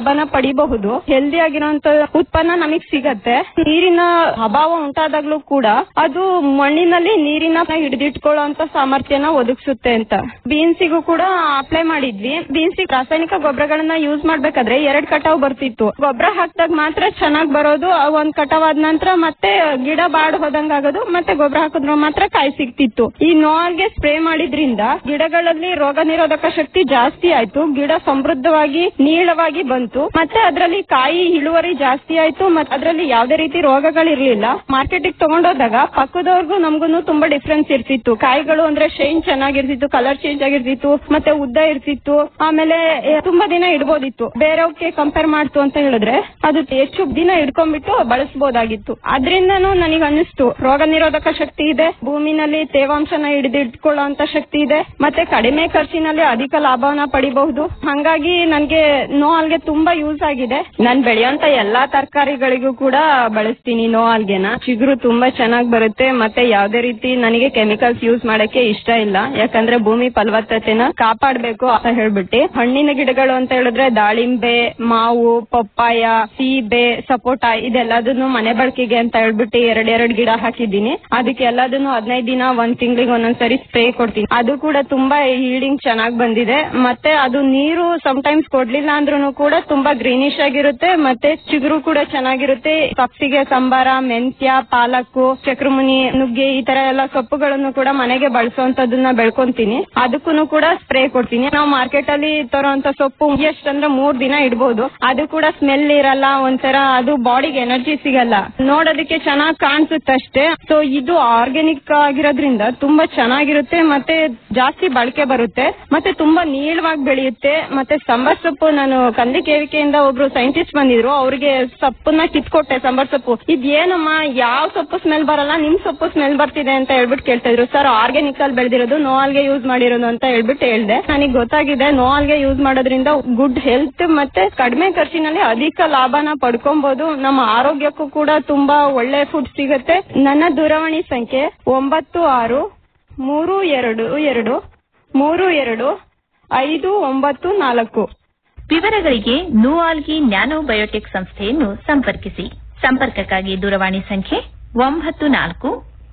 ಲಾಭನ ಪಡಿಬಹುದು ಹೆಲ್ದಿ ಆಗಿರೋಂತ ಉತ್ಪನ್ನ ನಮಗ್ ಸಿಗತ್ತೆ ನೀರಿನ ಅಭಾವ ಉಂಟಾದಾಗ್ಲೂ ಕೂಡ ಅದು ಮಣ್ಣಿನಲ್ಲಿ ನೀರಿನ ಹಿಡಿದಿಟ್ಕೊಳ್ಳುವಂತ ಸಾಮರ್ಥ್ಯನ ಒದಗಿಸುತ್ತೆ ಅಂತ ಬೀನ್ಸಿಗೂ ಕೂಡ ಅಪ್ಲೈ ಮಾಡಿದ್ವಿ ಬೀನ್ಸಿಗೆ ರಾಸಾಯನಿಕ ಗೊಬ್ಬರಗಳನ್ನ ಯೂಸ್ ಮಾಡ್ಬೇಕಾದ್ರೆ ಎರಡ್ ಕಟಾವ್ ಬರ್ತಿತ್ತು ಗೊಬ್ಬರ ಹಾಕ್ದಾಗ ಮಾತ್ರ ಚೆನ್ನಾಗ್ ಬರೋದು ಆ ಒಂದ್ ಕಟಾವ್ ಆದ ನಂತರ ಮತ್ತೆ ಗಿಡ ಬಾಡ್ ಹೋದಂಗ್ ಆಗೋದು ಮತ್ತೆ ಗೊಬ್ಬರ ಹಾಕಿದ್ರು ಮಾತ್ರ ಕಾಯಿ ಸಿಗ್ತಿತ್ತು ಈ ನೋಲ್ಗೆ ಸ್ಪ್ರೇ ಮಾಡಿದ್ರಿಂದ ಗಿಡಗಳಲ್ಲಿ ರೋಗ ನಿರೋಧಕ ಶಕ್ತಿ ಜಾಸ್ತಿ ಆಯ್ತು ಗಿಡ ಸಮೃದ್ಧವಾಗಿ ನೀಳವಾಗಿ ಬಂತು ಮತ್ತೆ ಅದರಲ್ಲಿ ಕಾಯಿ ಇಳುವರಿ ಜಾಸ್ತಿ ಆಯ್ತು ಮತ್ತೆ ಅದರಲ್ಲಿ ಯಾವ್ದೇ ರೀತಿ ರೋಗಗಳಿರ್ಲಿಲ್ಲ ಮಾರ್ಕೆಟಿಗೆ ತಗೊಂಡೋದಾಗ ಪಕ್ಕದವ್ರಿಗೂ ನಮ್ಗೂ ತುಂಬಾ ಡಿಫ್ರೆನ್ಸ್ ಇರ್ತಿತ್ತು ಕಾಯಿಗಳು ಅಂದ್ರೆ ಶೈನ್ ಚೆನ್ನಾಗಿರ್ತಿತ್ತು ಕಲರ್ ಚೇಂಜ್ ಆಗಿರ್ತಿತ್ತು ಮತ್ತೆ ಉದ್ದ ಇರ್ತಿತ್ತು ಆಮೇಲೆ ಎ, ತುಂಬಾ ದಿನ ಇಡ್ಬೋದಿತ್ತು ಬೇರೆಯವಕ್ಕೆ ಕಂಪೇರ್ ಮಾಡ್ತು ಅಂತ ಹೇಳಿದ್ರೆ ಅದು ಹೆಚ್ಚು ದಿನ ಇಡ್ಕೊಂಡ್ಬಿಟ್ಟು ಬಳಸಬಹುದಾಗಿತ್ತು ಅದ್ರಿಂದನೂ ನನಗೆ ಅನ್ನಿಸ್ತು ರೋಗ ನಿರೋಧಕ ಶಕ್ತಿ ಇದೆ ಭೂಮಿನಲ್ಲಿ ತೇವಾಂಶನ ಹಿಡಿದಿಟ್ಕೊಳ್ಳುವಂತ ಶಕ್ತಿ ಇದೆ ಮತ್ತೆ ಕಡಿಮೆ ಖರ್ಚಿನಲ್ಲಿ ಅಧಿಕ ಲಾಭವನ್ನ ಪಡಿಬಹುದು ಹಂಗಾಗಿ ನನ್ಗೆ ನೋ ಆಲ್ಗೆ ತುಂಬಾ ಯೂಸ್ ಆಗಿದೆ ನಾನ್ ಬೆಳೆಯುವಂತ ಎಲ್ಲಾ ತರಕಾರಿಗಳಿಗೂ ಕೂಡ ಬಳಸ್ತೀನಿ ನೋ ಆಲ್ಗೆನ ಚಿಗುರು ತುಂಬಾ ಚೆನ್ನಾಗ್ ಬರುತ್ತೆ ಮತ್ತೆ ಯಾವ್ದೇ ರೀತಿ ನನಗೆ ಕೆಮಿಕಲ್ಸ್ ಯೂಸ್ ಮಾಡಕ್ಕೆ ಇಷ್ಟ ಇಲ್ಲ ಯಾಕಂದ್ರೆ ಭೂಮಿ ಫಲವತ್ತತೆನ ಕಾಪಾಡ್ಬೇಕು ಅಂತ ಹೇಳ್ಬಿಟ್ಟು ಹಣ್ಣಿನ ಗಿಡಗಳು ಅಂತ ಹೇಳಿದ್ರೆ ದಾಳಿಂಬೆ ಮಾವು ಪಪ್ಪಾಯ ಸೀಬೆ ಸಪೋಟ ಇದೆಲ್ಲದನ್ನು ಮನೆ ಬಳಕೆಗೆ ಅಂತ ಹೇಳ್ಬಿಟ್ಟು ಎರಡೆರಡು ಗಿಡ ಹಾಕಿದ್ದೀನಿ ಅದಕ್ಕೆ ಎಲ್ಲದನ್ನು ಹದಿನೈದು ದಿನ ಒಂದ್ ತಿಂಗಳಿಗೆ ಒಂದೊಂದ್ಸರಿ ಸ್ಪ್ರೇ ಕೊಡ್ತೀನಿ ಅದು ಕೂಡ ತುಂಬಾ ಹೀಲ್ಡಿಂಗ್ ಚೆನ್ನಾಗ್ ಬಂದಿದೆ ಮತ್ತೆ ಅದು ನೀರು ಟೈಮ್ಸ್ ಕೊಡ್ಲಿಲ್ಲ ಅಂದ್ರೂ ಕೂಡ ತುಂಬಾ ಗ್ರೀನಿಶ್ ಆಗಿರುತ್ತೆ ಮತ್ತೆ ಚಿಗುರು ಕೂಡ ಚೆನ್ನಾಗಿರುತ್ತೆ ಸಬ್ಸಿಗೆ ಸಂಬಾರ ಮೆಂತ್ಯ ಪಾಲಕ್ಕು ಚಕ್ರಮುನಿ ನುಗ್ಗೆ ಈ ತರ ಎಲ್ಲ ಸೊಪ್ಪುಗಳನ್ನು ಕೂಡ ಮನೆಗೆ ಬಳಸುವಂತದನ್ನ ಬೆಳ್ಕೊಂತೀನಿ ಅದಕ್ಕೂ ಕೂಡ ಸ್ಪ್ರೇ ಕೊಡ್ತೀನಿ ನಾವು ಮಾರ್ಕೆಟ್ ಅಲ್ಲಿ ತರೋಂತ ಸೊಪ್ಪು ಎಷ್ಟಂದ್ರೆ ಮೂರ್ ದಿನ ಇಡ್ಬೋದು ಅದು ಕೂಡ ಸ್ಮೆಲ್ ಇರಲ್ಲ ಒಂಥರ ಅದು ಬಾಡಿಗೆ ಎನರ್ಜಿ ಸಿಗಲ್ಲ ನೋಡೋದಕ್ಕೆ ಚೆನ್ನಾಗ್ ಕಾಣಿಸುತ್ತಷ್ಟೇ ಸೊ ಇದು ಆರ್ಗ್ಯಾನಿಕ್ ಆಗಿರೋದ್ರಿಂದ ತುಂಬಾ ಚೆನ್ನಾಗಿರುತ್ತೆ ಮತ್ತೆ ಜಾಸ್ತಿ ಬಳಕೆ ಬರುತ್ತೆ ಮತ್ತೆ ತುಂಬಾ ನೀಳವಾಗಿ ಬೆಳೆಯುತ್ತೆ ಮತ್ತೆ ಸಾಂಬಾರ್ ಸೊಪ್ಪು ನಾನು ಕಂದಿ ಕೇವಿಕೆಯಿಂದ ಒಬ್ರು ಸೈಂಟಿಸ್ಟ್ ಬಂದಿದ್ರು ಅವ್ರಿಗೆ ಸೊಪ್ಪನ್ನ ಕಿತ್ಕೊಟ್ಟೆ ಸಾಂಬಾರ್ ಸೊಪ್ಪು ಇದೇನಮ್ಮ ಯಾವ ಸೊಪ್ಪು ಸ್ಮೆಲ್ ಬರಲ್ಲ ನಿಮ್ ಸೊಪ್ಪು ಸ್ಮೆಲ್ ಬರ್ತಿದೆ ಅಂತ ಹೇಳ್ಬಿಟ್ಟು ಕೇಳ್ತಾ ಇದ್ರು ಸರ್ ಆರ್ಗ್ಯಾನಿಕ್ ಅಲ್ಲಿ ಬೆಳೆದಿರೋದು ನೋ ಆಲ್ಗೆ ಯೂಸ್ ಮಾಡಿರೋದು ಅಂತ ಹೇಳ್ಬಿಟ್ಟು ಹೇಳ್ದೆ ನನಗೆ ಗೊತ್ತಾಗಿದೆ ನೋ ಆಲ್ಗೆ ಯೂಸ್ ಮಾಡೋದ್ರಿಂದ ಗುಡ್ ಹೆಲ್ತ್ ಮತ್ತೆ ಕಡಿಮೆ ಖರ್ಚಿನಲ್ಲಿ ಅಧಿಕ ಲಾಭನ ಪಡ್ಕೊಬಹುದು ನಮ್ಮ ಆರೋಗ್ಯಕ್ಕೂ ಕೂಡ ತುಂಬಾ ಒಳ್ಳೆ ಫುಡ್ ಸಿಗುತ್ತೆ ನನ್ನ ದೂರವಾಣಿ ಸಂಖ್ಯೆ ಒಂಬತ್ತು ಆರು ಮೂರು ಎರಡು ಎರಡು ಮೂರು ಎರಡು ಐದು ಒಂಬತ್ತು ನಾಲ್ಕು ವಿವರಗಳಿಗೆ ನೂಆಲ್ಗಿ ನ್ಯಾನೋ ಬಯೋಟೆಕ್ ಸಂಸ್ಥೆಯನ್ನು ಸಂಪರ್ಕಿಸಿ ಸಂಪರ್ಕಕ್ಕಾಗಿ ದೂರವಾಣಿ ಸಂಖ್ಯೆ ಒಂಬತ್ತು ನಾಲ್ಕು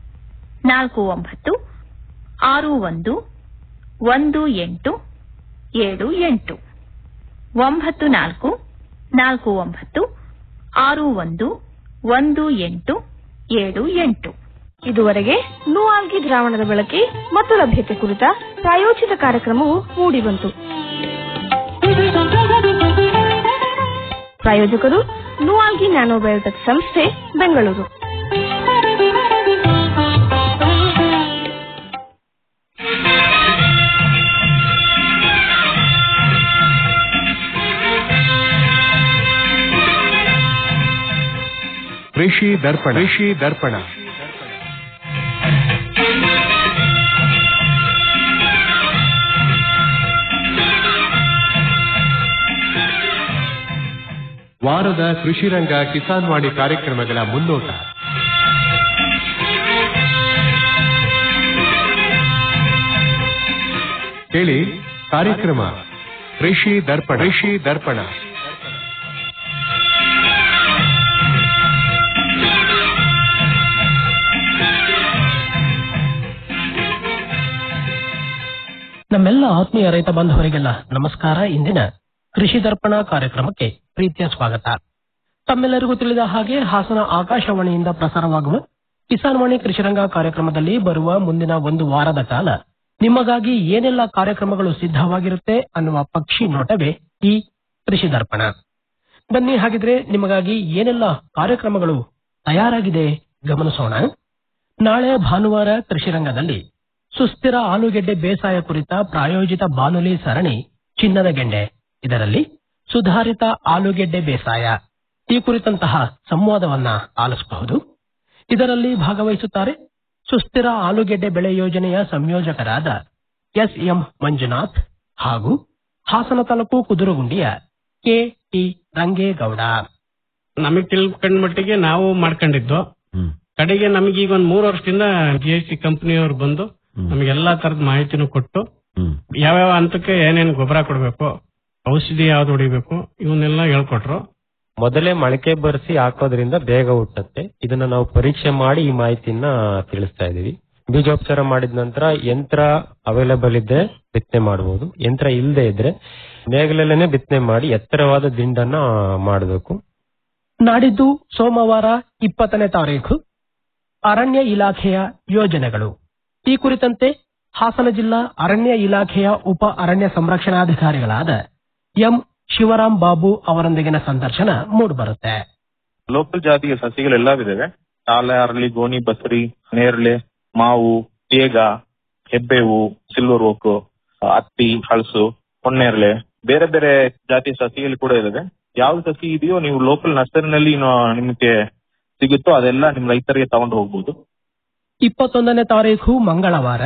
ನಾಲ್ಕು ಒಂಬತ್ತು ಆರು ಒಂದು ಒಂದು ಎಂಟು ಏಳು ಎಂಟು ಒಂಬತ್ತು ನಾಲ್ಕು ನಾಲ್ಕು ಒಂಬತ್ತು ಆರು ಒಂದು ಒಂದು ಎಂಟು ಏಳು ಎಂಟು ಇದುವರೆಗೆ ನೂಆಲ್ಗಿ ದ್ರಾವಣದ ಬಳಕೆ ಮತ್ತು ಲಭ್ಯತೆ ಕುರಿತ ಪ್ರಾಯೋಜಿತ ಕಾರ್ಯಕ್ರಮವು ಮೂಡಿಬಂತು ಪ್ರಾಯೋಜಕರು ನೂಆಲ್ಗಿ ನ್ಯಾನೋಬಯೋಟೆಕ್ ಸಂಸ್ಥೆ ಬೆಂಗಳೂರು ಕೃಷಿ ದರ್ಪಣ ಕೃಷಿ ದರ್ಪಣ ವಾರದ ಕೃಷಿ ರಂಗ ಕಿಸಾನ್ ವಾಣಿ ಕಾರ್ಯಕ್ರಮಗಳ ಮುನ್ನೋಟ ಕೇಳಿ ಕಾರ್ಯಕ್ರಮ ಕೃಷಿ ದರ್ಪಣ ಕೃಷಿ ದರ್ಪಣ ನಮ್ಮೆಲ್ಲ ಆತ್ಮೀಯ ರೈತ ಬಾಂಧವರಿಗೆಲ್ಲ ನಮಸ್ಕಾರ ಇಂದಿನ ಕೃಷಿ ದರ್ಪಣ ಕಾರ್ಯಕ್ರಮಕ್ಕೆ ಪ್ರೀತಿಯ ಸ್ವಾಗತ ತಮ್ಮೆಲ್ಲರಿಗೂ ತಿಳಿದ ಹಾಗೆ ಹಾಸನ ಆಕಾಶವಾಣಿಯಿಂದ ಪ್ರಸಾರವಾಗುವ ಕಿಸಾನ್ ವಾಣಿ ಕೃಷಿರಂಗ ಕಾರ್ಯಕ್ರಮದಲ್ಲಿ ಬರುವ ಮುಂದಿನ ಒಂದು ವಾರದ ಕಾಲ ನಿಮಗಾಗಿ ಏನೆಲ್ಲ ಕಾರ್ಯಕ್ರಮಗಳು ಸಿದ್ಧವಾಗಿರುತ್ತೆ ಅನ್ನುವ ಪಕ್ಷಿ ನೋಟವೇ ಈ ಕೃಷಿ ದರ್ಪಣ ಬನ್ನಿ ಹಾಗಿದ್ರೆ ನಿಮಗಾಗಿ ಏನೆಲ್ಲ ಕಾರ್ಯಕ್ರಮಗಳು ತಯಾರಾಗಿದೆ ಗಮನಿಸೋಣ ನಾಳೆ ಭಾನುವಾರ ಕೃಷಿರಂಗದಲ್ಲಿ ಸುಸ್ಥಿರ ಆಲೂಗೆಡ್ಡೆ ಬೇಸಾಯ ಕುರಿತ ಪ್ರಾಯೋಜಿತ ಬಾನುಲಿ ಸರಣಿ ಚಿನ್ನದ ಗೆಂಡೆ ಇದರಲ್ಲಿ ಸುಧಾರಿತ ಆಲೂಗೆಡ್ಡೆ ಬೇಸಾಯ ಈ ಕುರಿತಂತಹ ಸಂವಾದವನ್ನ ಆಲಿಸಬಹುದು ಇದರಲ್ಲಿ ಭಾಗವಹಿಸುತ್ತಾರೆ ಸುಸ್ಥಿರ ಆಲೂಗೆಡ್ಡೆ ಬೆಳೆ ಯೋಜನೆಯ ಸಂಯೋಜಕರಾದ ಎಸ್ ಎಂ ಮಂಜುನಾಥ್ ಹಾಗೂ ಹಾಸನ ತಾಲೂಕು ಕುದುರುಗುಂಡಿಯ ಕೆ ಟಿ ರಂಗೇಗೌಡ ನಮಗ್ ತಿಳ್ಕೊಂಡ್ ಮಟ್ಟಿಗೆ ನಾವು ಮಾಡ್ಕೊಂಡಿದ್ದು ಹ್ಮ್ ಕಡೆಗೆ ನಮಗೆ ಈಗ ಒಂದ್ ಮೂರು ವರ್ಷದಿಂದ ಜಿ ಎಸ್ ಸಿ ಕಂಪನಿಯವರು ಬಂದು ಹ್ಮ್. ನಮಗೆ ಎಲ್ಲಾ ತರದ ಮಾಹಿತಿನೂ ಕೊಟ್ಟು ಹ್ಮ್ ಯಾವ್ಯಾವ ಹಂತಕ್ಕೆ ಏನೇನ್ ಗೊಬ್ಬರ ಕೊಡ್ಬೇಕು ಔಷಧಿ ಯಾವ್ದು ಹೊಡಿಬೇಕು ಇವನ್ನೆಲ್ಲ ಹೇಳ್ಕೊಟ್ರು ಮೊದಲೇ ಮೊಳಕೆ ಬರೆಸಿ ಹಾಕೋದ್ರಿಂದ ಬೇಗ ಹುಟ್ಟುತ್ತೆ ಇದನ್ನ ನಾವು ಪರೀಕ್ಷೆ ಮಾಡಿ ಈ ಮಾಹಿತಿನ ತಿಳಿಸ್ತಾ ಇದೀವಿ ಬೀಜೋಪಚಾರ ಮಾಡಿದ ನಂತರ ಯಂತ್ರ ಅವೈಲೇಬಲ್ ಇದ್ರೆ ಬಿತ್ತನೆ ಮಾಡಬಹುದು ಯಂತ್ರ ಇಲ್ಲದೆ ಇದ್ರೆ ನೇಗಿಲಲ್ಲೇನೆ ಬಿತ್ತನೆ ಮಾಡಿ ಎತ್ತರವಾದ ದಿಂಡನ್ನ ಮಾಡಬೇಕು ನಾಡಿದ್ದು ಸೋಮವಾರ ಇಪ್ಪತ್ತನೇ ತಾರೀಖು ಅರಣ್ಯ ಇಲಾಖೆಯ ಯೋಜನೆಗಳು ಈ ಕುರಿತಂತೆ ಹಾಸನ ಜಿಲ್ಲಾ ಅರಣ್ಯ ಇಲಾಖೆಯ ಉಪ ಅರಣ್ಯ ಸಂರಕ್ಷಣಾಧಿಕಾರಿಗಳಾದ ಎಂ ಶಿವರಾಮ್ ಬಾಬು ಅವರೊಂದಿಗಿನ ಸಂದರ್ಶನ ಮೂಡಿಬರುತ್ತೆ ಲೋಕಲ್ ಜಾತಿಯ ಸಸಿಗಳೆಲ್ಲವಿದಾವೆ ತಾಳೆ ಅರಳಿ ಗೋಣಿ ಬಸರಿ ನೇರಳೆ ಮಾವು ತೇಗ ಹೆಬ್ಬೇವು ಸಿಲ್ವರ್ ಓಕ್ ಹತ್ತಿ ಹಳಸು ಹೊನ್ನೇರಳೆ ಬೇರೆ ಬೇರೆ ಜಾತಿಯ ಸಸಿಗಳು ಕೂಡ ಇದಾವೆ ಯಾವ ಸಸಿ ಇದೆಯೋ ನೀವು ಲೋಕಲ್ ನರ್ಸರಿನಲ್ಲಿ ನಿಮಗೆ ಸಿಗುತ್ತೋ ಅದೆಲ್ಲ ನಿಮ್ ರೈತರಿಗೆ ತಗೊಂಡು ಹೋಗ್ಬೋದು ಇಪ್ಪತ್ತೊಂದನೇ ತಾರೀಖು ಮಂಗಳವಾರ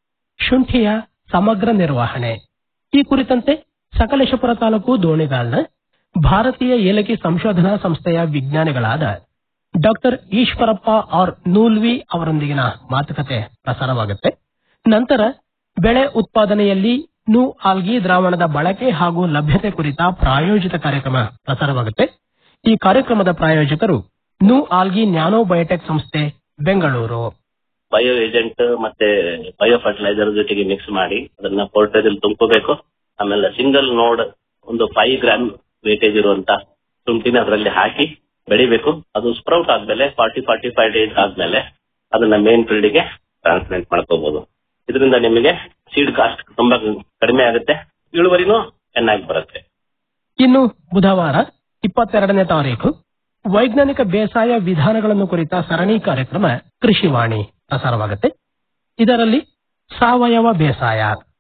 ಶುಂಠಿಯ ಸಮಗ್ರ ನಿರ್ವಹಣೆ ಈ ಕುರಿತಂತೆ ಸಕಲೇಶಪುರ ತಾಲೂಕು ದೋಣಿಗಾಲ್ನ ಭಾರತೀಯ ಏಲಕ್ಕಿ ಸಂಶೋಧನಾ ಸಂಸ್ಥೆಯ ವಿಜ್ಞಾನಿಗಳಾದ ಡಾಕ್ಟರ್ ಈಶ್ವರಪ್ಪ ಆರ್ ನೂಲ್ವಿ ಅವರೊಂದಿಗಿನ ಮಾತುಕತೆ ಪ್ರಸಾರವಾಗುತ್ತೆ ನಂತರ ಬೆಳೆ ಉತ್ಪಾದನೆಯಲ್ಲಿ ನು ಆಲ್ಗಿ ದ್ರಾವಣದ ಬಳಕೆ ಹಾಗೂ ಲಭ್ಯತೆ ಕುರಿತ ಪ್ರಾಯೋಜಿತ ಕಾರ್ಯಕ್ರಮ ಪ್ರಸಾರವಾಗುತ್ತೆ ಈ ಕಾರ್ಯಕ್ರಮದ ಪ್ರಾಯೋಜಕರು ನು ಆಲ್ಗಿ ನ್ಯಾನೋ ಬಯೋಟೆಕ್ ಸಂಸ್ಥೆ ಬೆಂಗಳೂರು ಬಯೋ ಏಜೆಂಟ್ ಮತ್ತೆ ಬಯೋ ಫರ್ಟಿಲೈಸರ್ ಜೊತೆಗೆ ಮಿಕ್ಸ್ ಮಾಡಿ ಅದನ್ನ ಪೋರ್ಟೇಜಲ್ಲಿ ತುಂಬ್ಕೋಬೇಕು ಆಮೇಲೆ ಸಿಂಗಲ್ ನೋಡ್ ಒಂದು ಫೈವ್ ಗ್ರಾಮ್ ವೇಟೇಜ್ ಇರುವಂತ ಶುಂಠಿನ ಅದರಲ್ಲಿ ಹಾಕಿ ಬೆಳಿಬೇಕು ಅದು ಸ್ಪ್ರೌಟ್ ಆದ್ಮೇಲೆ ಫಾರ್ಟಿ ಫಾರ್ಟಿ ಫೈವ್ ಡೇಸ್ ಆದ್ಮೇಲೆ ಅದನ್ನ ಮೇನ್ ಫೀಲ್ಡ್ ಗೆ ಟ್ರಾನ್ಸ್ಪ್ಲಾಂಟ್ ಮಾಡ್ಕೋಬಹುದು ಇದರಿಂದ ನಿಮಗೆ ಸೀಡ್ ಕಾಸ್ಟ್ ತುಂಬಾ ಕಡಿಮೆ ಆಗುತ್ತೆ ಇಳುವರಿನೂ ಚೆನ್ನಾಗಿ ಬರುತ್ತೆ ಇನ್ನು ಬುಧವಾರ ಇಪ್ಪತ್ತೆರಡನೇ ತಾರೀಕು ವೈಜ್ಞಾನಿಕ ಬೇಸಾಯ ವಿಧಾನಗಳನ್ನು ಕುರಿತ ಸರಣಿ ಕಾರ್ಯಕ್ರಮ ಕೃಷಿವಾಣಿ ಪ್ರಸಾರವಾಗುತ್ತೆ ಇದರಲ್ಲಿ ಸಾವಯವ ಬೇಸಾಯ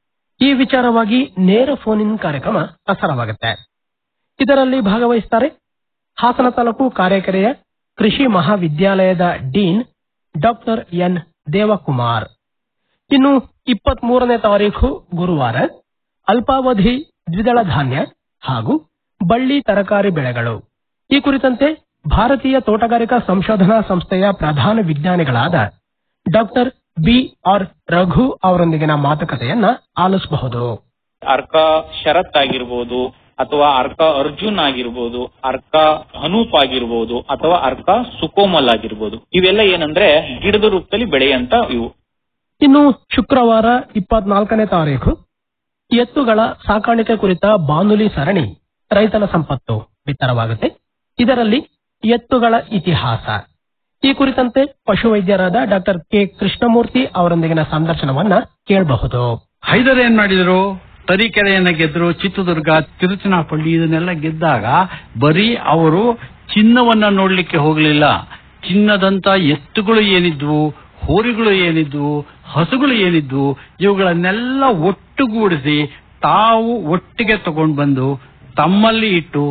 ಈ ವಿಚಾರವಾಗಿ ನೇರ ಫೋನ್ ಇನ್ ಕಾರ್ಯಕ್ರಮ ಪ್ರಸಾರವಾಗುತ್ತೆ ಇದರಲ್ಲಿ ಭಾಗವಹಿಸುತ್ತಾರೆ ಹಾಸನ ತಾಲೂಕು ಕಾರ್ಯಕೆರೆಯ ಕೃಷಿ ಮಹಾವಿದ್ಯಾಲಯದ ಡೀನ್ ಡಾಕ್ಟರ್ ಎನ್ ದೇವಕುಮಾರ್ ಇನ್ನು ಇಪ್ಪತ್ತ್ ಮೂರನೇ ತಾರೀಖು ಗುರುವಾರ ಅಲ್ಪಾವಧಿ ದ್ವಿದಳ ಧಾನ್ಯ ಹಾಗೂ ಬಳ್ಳಿ ತರಕಾರಿ ಬೆಳೆಗಳು ಈ ಕುರಿತಂತೆ ಭಾರತೀಯ ತೋಟಗಾರಿಕಾ ಸಂಶೋಧನಾ ಸಂಸ್ಥೆಯ ಪ್ರಧಾನ ವಿಜ್ಞಾನಿಗಳಾದ ಡಾಕ್ಟರ್ ಬಿ ಆರ್ ರಘು ಅವರೊಂದಿಗಿನ ಮಾತುಕತೆಯನ್ನ ಆಲಿಸಬಹುದು ಅರ್ಕ ಶರತ್ ಆಗಿರ್ಬೋದು ಅಥವಾ ಅರ್ಕ ಅರ್ಜುನ್ ಆಗಿರ್ಬೋದು ಅರ್ಕ ಹನೂಪ್ ಆಗಿರ್ಬೋದು ಅಥವಾ ಅರ್ಕ ಸುಕೋಮಲ್ ಆಗಿರ್ಬೋದು ಇವೆಲ್ಲ ಏನಂದ್ರೆ ಗಿಡದ ರೂಪದಲ್ಲಿ ಬೆಳೆಯಂತ ಇವು ಇನ್ನು ಶುಕ್ರವಾರ ಇಪ್ಪತ್ನಾಲ್ಕನೇ ತಾರೀಖು ಎತ್ತುಗಳ ಸಾಕಾಣಿಕೆ ಕುರಿತ ಬಾನುಲಿ ಸರಣಿ ರೈತನ ಸಂಪತ್ತು ಬಿತ್ತರವಾಗುತ್ತೆ ಇದರಲ್ಲಿ ಎತ್ತುಗಳ ಇತಿಹಾಸ ಈ ಕುರಿತಂತೆ ಪಶುವೈದ್ಯರಾದ ಡಾಕ್ಟರ್ ಕೆ ಕೃಷ್ಣಮೂರ್ತಿ ಅವರೊಂದಿಗಿನ ಸಂದರ್ಶನವನ್ನ ಕೇಳಬಹುದು ಹೈದರ್ ಏನ್ ಮಾಡಿದ್ರು ತರೀಕೆರೆಯನ್ನ ಗೆದ್ರು ಚಿತ್ರದುರ್ಗ ತಿರುಚನಾಪಳ್ಳಿ ಇದನ್ನೆಲ್ಲ ಗೆದ್ದಾಗ ಬರೀ ಅವರು ಚಿನ್ನವನ್ನ ನೋಡ್ಲಿಕ್ಕೆ ಹೋಗಲಿಲ್ಲ ಚಿನ್ನದಂತ ಎತ್ತುಗಳು ಏನಿದ್ವು ಹೋರಿಗಳು ಏನಿದ್ವು ಹಸುಗಳು ಏನಿದ್ವು ಇವುಗಳನ್ನೆಲ್ಲ ಒಟ್ಟುಗೂಡಿಸಿ ತಾವು ಒಟ್ಟಿಗೆ ತಗೊಂಡು ಬಂದು ತಮ್ಮಲ್ಲಿ ಇಟ್ಟು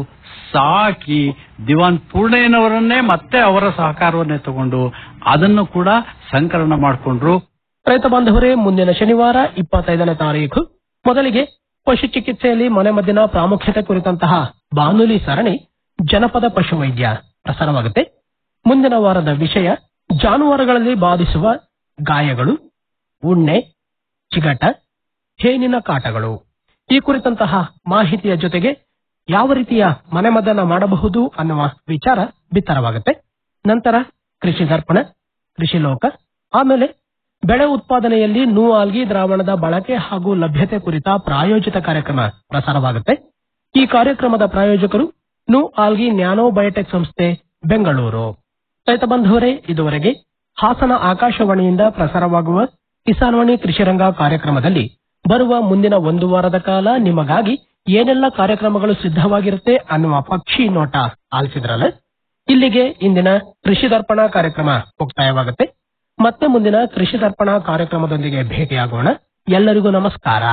ಸಾಕಿ ದಿವಾನ್ ಪೂರ್ಣಯ್ಯನವರನ್ನೇ ಮತ್ತೆ ಅವರ ಸಹಕಾರವನ್ನೇ ತಗೊಂಡು ಅದನ್ನು ಕೂಡ ಸಂಕಲನ ಮಾಡಿಕೊಂಡ್ರು ರೈತ ಬಾಂಧವರೇ ಮುಂದಿನ ಶನಿವಾರ ಇಪ್ಪತ್ತೈದನೇ ತಾರೀಖು ಮೊದಲಿಗೆ ಪಶು ಚಿಕಿತ್ಸೆಯಲ್ಲಿ ಮನೆಮದ್ದಿನ ಪ್ರಾಮುಖ್ಯತೆ ಕುರಿತಂತಹ ಬಾನುಲಿ ಸರಣಿ ಜನಪದ ಪಶುವೈದ್ಯ ಪ್ರಸಾರವಾಗುತ್ತೆ ಮುಂದಿನ ವಾರದ ವಿಷಯ ಜಾನುವಾರುಗಳಲ್ಲಿ ಬಾಧಿಸುವ ಗಾಯಗಳು ಉಣ್ಣೆ ಚಿಗಟ ಹೇನಿನ ಕಾಟಗಳು ಈ ಕುರಿತಂತಹ ಮಾಹಿತಿಯ ಜೊತೆಗೆ ಯಾವ ರೀತಿಯ ಮನೆಮದ್ದನ್ನ ಮಾಡಬಹುದು ಅನ್ನುವ ವಿಚಾರ ಬಿತ್ತರವಾಗುತ್ತೆ ನಂತರ ಕೃಷಿ ದರ್ಪಣ ಕೃಷಿ ಲೋಕ ಆಮೇಲೆ ಬೆಳೆ ಉತ್ಪಾದನೆಯಲ್ಲಿ ನೂ ಆಲ್ಗಿ ದ್ರಾವಣದ ಬಳಕೆ ಹಾಗೂ ಲಭ್ಯತೆ ಕುರಿತ ಪ್ರಾಯೋಜಿತ ಕಾರ್ಯಕ್ರಮ ಪ್ರಸಾರವಾಗುತ್ತೆ ಈ ಕಾರ್ಯಕ್ರಮದ ಪ್ರಾಯೋಜಕರು ನೂ ಆಲ್ಗಿ ನ್ಯಾನೋ ಬಯೋಟೆಕ್ ಸಂಸ್ಥೆ ಬೆಂಗಳೂರು ರೈತ ಬಂಧುವರೇ ಇದುವರೆಗೆ ಹಾಸನ ಆಕಾಶವಾಣಿಯಿಂದ ಪ್ರಸಾರವಾಗುವ ಕಿಸಾನ್ವಾಣಿ ಕೃಷಿರಂಗ ಕಾರ್ಯಕ್ರಮದಲ್ಲಿ ಬರುವ ಮುಂದಿನ ಒಂದು ವಾರದ ಕಾಲ ನಿಮಗಾಗಿ ಏನೆಲ್ಲ ಕಾರ್ಯಕ್ರಮಗಳು ಸಿದ್ಧವಾಗಿರುತ್ತೆ ಅನ್ನುವ ಪಕ್ಷಿ ನೋಟ ಆಲಿಸಿದ್ರಲ್ಲ ಇಲ್ಲಿಗೆ ಇಂದಿನ ಕೃಷಿ ದರ್ಪಣ ಕಾರ್ಯಕ್ರಮ ಮುಕ್ತಾಯವಾಗುತ್ತೆ ಮತ್ತೆ ಮುಂದಿನ ಕೃಷಿ ದರ್ಪಣ ಕಾರ್ಯಕ್ರಮದೊಂದಿಗೆ ಭೇಟಿಯಾಗೋಣ ಎಲ್ಲರಿಗೂ ನಮಸ್ಕಾರ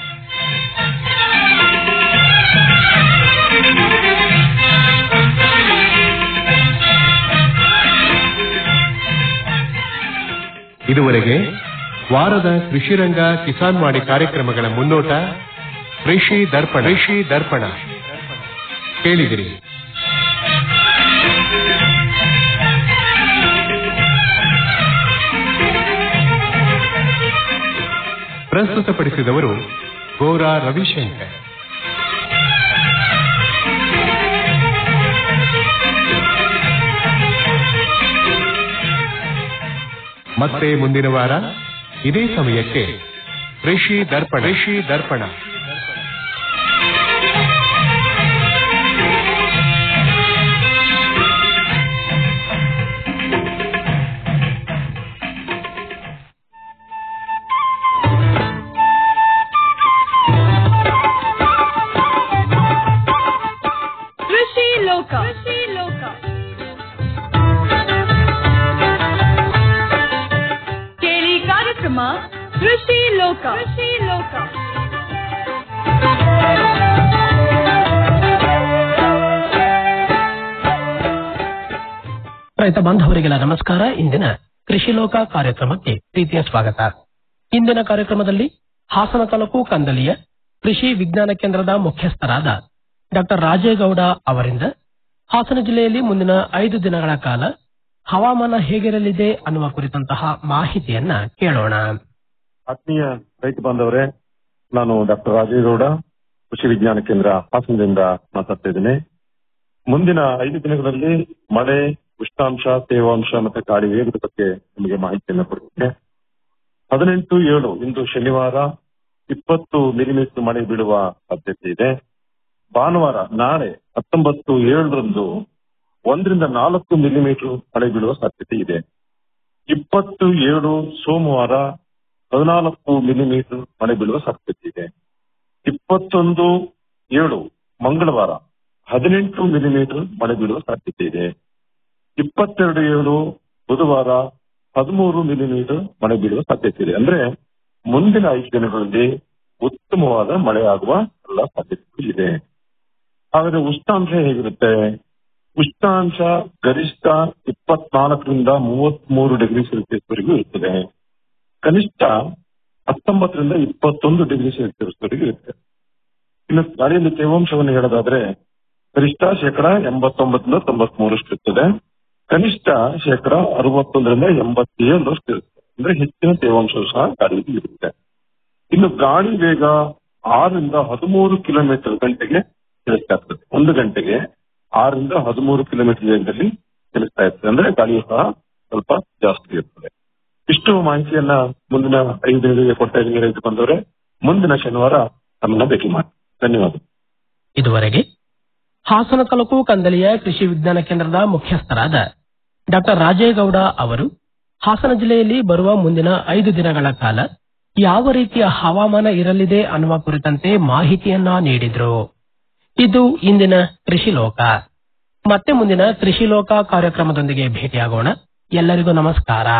ಇದುವರೆಗೆ ವಾರದ ಕೃಷಿರಂಗ ಕಿಸಾನ್ ವಾಣಿ ಕಾರ್ಯಕ್ರಮಗಳ ಮುನ್ನೋಟ ಕೃಷಿ ದರ್ಪಣ ಕೃಷಿ ದರ್ಪಣ ಕೇಳಿದಿರಿ ಪ್ರಸ್ತುತಪಡಿಸಿದವರು ಗೋರಾ ರವಿಶಂಕರ್ ಮತ್ತೆ ಮುಂದಿನ ವಾರ ಇದೇ ಸಮಯಕ್ಕೆ ಕೃಷಿ ದರ್ಪಣ ಕೃಷಿ ದರ್ಪಣ ಕೃಷಿ ಲೋಕ ಕೃಷಿ ಲೋಕ ಕೇಳಿ ಕಾರ್ಯಕ್ರಮ ಕೃಷಿ ಲೋಕ ಕೃಷಿ ಲೋಕ ರೈತ ಬಾಂಧವರಿಗೆಲ್ಲ ನಮಸ್ಕಾರ ಇಂದಿನ ಕೃಷಿ ಲೋಕ ಕಾರ್ಯಕ್ರಮಕ್ಕೆ ಪ್ರೀತಿಯ ಸ್ವಾಗತ ಇಂದಿನ ಕಾರ್ಯಕ್ರಮದಲ್ಲಿ ಹಾಸನ ತಾಲೂಕು ಕಂದಲಿಯ ಕೃಷಿ ವಿಜ್ಞಾನ ಕೇಂದ್ರದ ಮುಖ್ಯಸ್ಥರಾದ ಡಾಕ್ಟರ್ ರಾಜೇಗೌಡ ಅವರಿಂದ ಹಾಸನ ಜಿಲ್ಲೆಯಲ್ಲಿ ಮುಂದಿನ ಐದು ದಿನಗಳ ಕಾಲ ಹವಾಮಾನ ಹೇಗಿರಲಿದೆ ಅನ್ನುವ ಕುರಿತಂತಹ ಮಾಹಿತಿಯನ್ನ ಕೇಳೋಣ ಆತ್ಮೀಯ ರೈತ ಬಾಂಧವರೇ ನಾನು ಡಾಕ್ಟರ್ ರಾಜೇಗೌಡ ಕೃಷಿ ವಿಜ್ಞಾನ ಕೇಂದ್ರ ಹಾಸನದಿಂದ ಮಾತಾಡ್ತಾ ಇದ್ದೇನೆ ಮುಂದಿನ ಐದು ದಿನಗಳಲ್ಲಿ ಮಳೆ ಉಷ್ಣಾಂಶ ತೇವಾಂಶ ಮತ್ತೆ ಗಾಳಿ ವೇಗದ ಬಗ್ಗೆ ನಿಮಗೆ ಮಾಹಿತಿಯನ್ನು ಕೊಡ್ತೇನೆ ಹದಿನೆಂಟು ಏಳು ಇಂದು ಶನಿವಾರ ಇಪ್ಪತ್ತು ಮಿಲಿಮೀಟರ್ ಮಳೆ ಬೀಳುವ ಸಾಧ್ಯತೆ ಇದೆ ಭಾನುವಾರ ನಾಳೆ ಹತ್ತೊಂಬತ್ತು ಏಳರಂದು ಒಂದರಿಂದ ನಾಲ್ಕು ಮಿಲಿಮೀಟರ್ ಮಳೆ ಬೀಳುವ ಸಾಧ್ಯತೆ ಇದೆ ಇಪ್ಪತ್ತು ಏಳು ಸೋಮವಾರ ಹದಿನಾಲ್ಕು ಮಿಲಿಮೀಟರ್ ಮಳೆ ಬೀಳುವ ಸಾಧ್ಯತೆ ಇದೆ ಇಪ್ಪತ್ತೊಂದು ಏಳು ಮಂಗಳವಾರ ಹದಿನೆಂಟು ಮಿಲಿಮೀಟರ್ ಮಳೆ ಬೀಳುವ ಸಾಧ್ಯತೆ ಇದೆ ಇಪ್ಪತ್ತೆರಡು ಏಳು ಬುಧವಾರ ಹದಿಮೂರು ಮಿಲಿಮೀಟರ್ ಮಳೆ ಬೀಳುವ ಸಾಧ್ಯತೆ ಇದೆ ಅಂದ್ರೆ ಮುಂದಿನ ಐದು ದಿನಗಳಲ್ಲಿ ಉತ್ತಮವಾದ ಮಳೆ ಆಗುವ ಎಲ್ಲ ಸಾಧ್ಯತೆ ಇದೆ ಹಾಗಾದ್ರೆ ಉಷ್ಣಾಂಶ ಹೇಗಿರುತ್ತೆ ಉಷ್ಣಾಂಶ ಗರಿಷ್ಠ ಇಪ್ಪತ್ನಾಲ್ಕರಿಂದ ಮೂವತ್ತ್ ಮೂರು ಡಿಗ್ರಿ ಸೆಲ್ಸಿಯಸ್ ವರೆಗೂ ಇರ್ತದೆ ಕನಿಷ್ಠ ಹತ್ತೊಂಬತ್ತರಿಂದ ಇಪ್ಪತ್ತೊಂದು ಡಿಗ್ರಿ ಸೆಲ್ಸಿಯಸ್ ವರೆಗೂ ಇರುತ್ತೆ ಇನ್ನು ಗಾಳಿಯಲ್ಲಿ ತೇವಾಂಶವನ್ನು ಹೇಳೋದಾದ್ರೆ ಗರಿಷ್ಠ ಶೇಕಡ ಎಂಬತ್ತೊಂಬತ್ತರಿಂದ ತೊಂಬತ್ಮೂರಷ್ಟು ಇರ್ತದೆ ಕನಿಷ್ಠ ಶೇಕಡ ಅರವತ್ತೊಂದರಿಂದ ಎಂಬತ್ತೇಳರಷ್ಟು ಇರುತ್ತೆ ಅಂದ್ರೆ ಹೆಚ್ಚಿನ ತೇವಾಂಶ ಸಹ ಗಾಳಿಯಲ್ಲಿ ಇರುತ್ತೆ ಇನ್ನು ಗಾಳಿ ವೇಗ ಆರರಿಂದ ಹದಿಮೂರು ಕಿಲೋಮೀಟರ್ ಗಂಟೆಗೆ ಚಲಿಸ್ತಾ ಇರ್ತದೆ ಒಂದು ಗಂಟೆಗೆ ಆರರಿಂದ ಹದಿಮೂರು ಕಿಲೋಮೀಟರ್ ವೇಗದಲ್ಲಿ ಚಲಿಸ್ತಾ ಇರ್ತದೆ ಅಂದ್ರೆ ಗಾಳಿಯು ಸಹ ಸ್ವಲ್ಪ ಜಾಸ್ತಿ ಇರ್ತದೆ ಇಷ್ಟು ಮಾಹಿತಿಯನ್ನ ಮುಂದಿನ ಐದು ದಿನಗಳಿಗೆ ಕೊಡ್ತಾ ಇದ್ದೀನಿ ರೈತ ಬಂದವರೆ ಮುಂದಿನ ಶನಿವಾರ ನಮ್ಮನ್ನ ಭೇಟಿ ಮಾಡಿ ಧನ್ಯವಾದ ಇದುವರೆಗೆ ಹಾಸನ ತಾಲೂಕು ಕಂದಲಿಯ ಕೃಷಿ ವಿಜ್ಞಾನ ಕೇಂದ್ರದ ಮುಖ್ಯಸ್ಥರಾದ ಡಾಕ್ಟರ್ ರಾಜೇಗೌಡ ಅವರು ಹಾಸನ ಜಿಲ್ಲೆಯಲ್ಲಿ ಬರುವ ಮುಂದಿನ ಐದು ದಿನಗಳ ಕಾಲ ಯಾವ ರೀತಿಯ ಹವಾಮಾನ ಇರಲಿದೆ ಅನ್ನುವ ಕುರಿತಂತೆ ಮಾಹಿತಿಯನ್ನ ನೀಡಿದ್ರು ಇದು ಇಂದಿನ ಕೃಷಿ ಲೋಕ ಮತ್ತೆ ಮುಂದಿನ ಕೃಷಿ ಲೋಕ ಕಾರ್ಯಕ್ರಮದೊಂದಿಗೆ ಭೇಟಿಯಾಗೋಣ ಎಲ್ಲರಿಗೂ ನಮಸ್ಕಾರ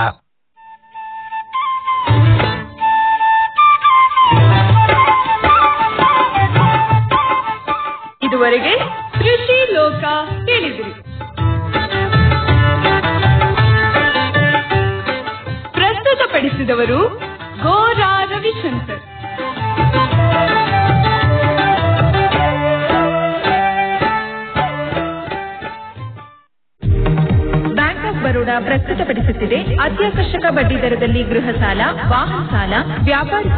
ಇದುವರೆಗೆ ಕೃಷಿ ಲೋಕ ಕೇಳಿದಿರಿ ಪ್ರಸ್ತುತಪಡಿಸಿದವರು ಗೋರಾ ರವಿಶಂಕರ್ ಬ್ಯಾಂಕ್ ಆಫ್ ಬರೋಡಾ ಪ್ರಸ್ತುತಪಡಿಸುತ್ತಿದೆ ಅತ್ಯಾಕರ್ಷಕ ಬಡ್ಡಿ ದರದಲ್ಲಿ ಗೃಹ ಸಾಲ ವಾಹನ ಸಾಲ ವ್ಯಾಪಾರ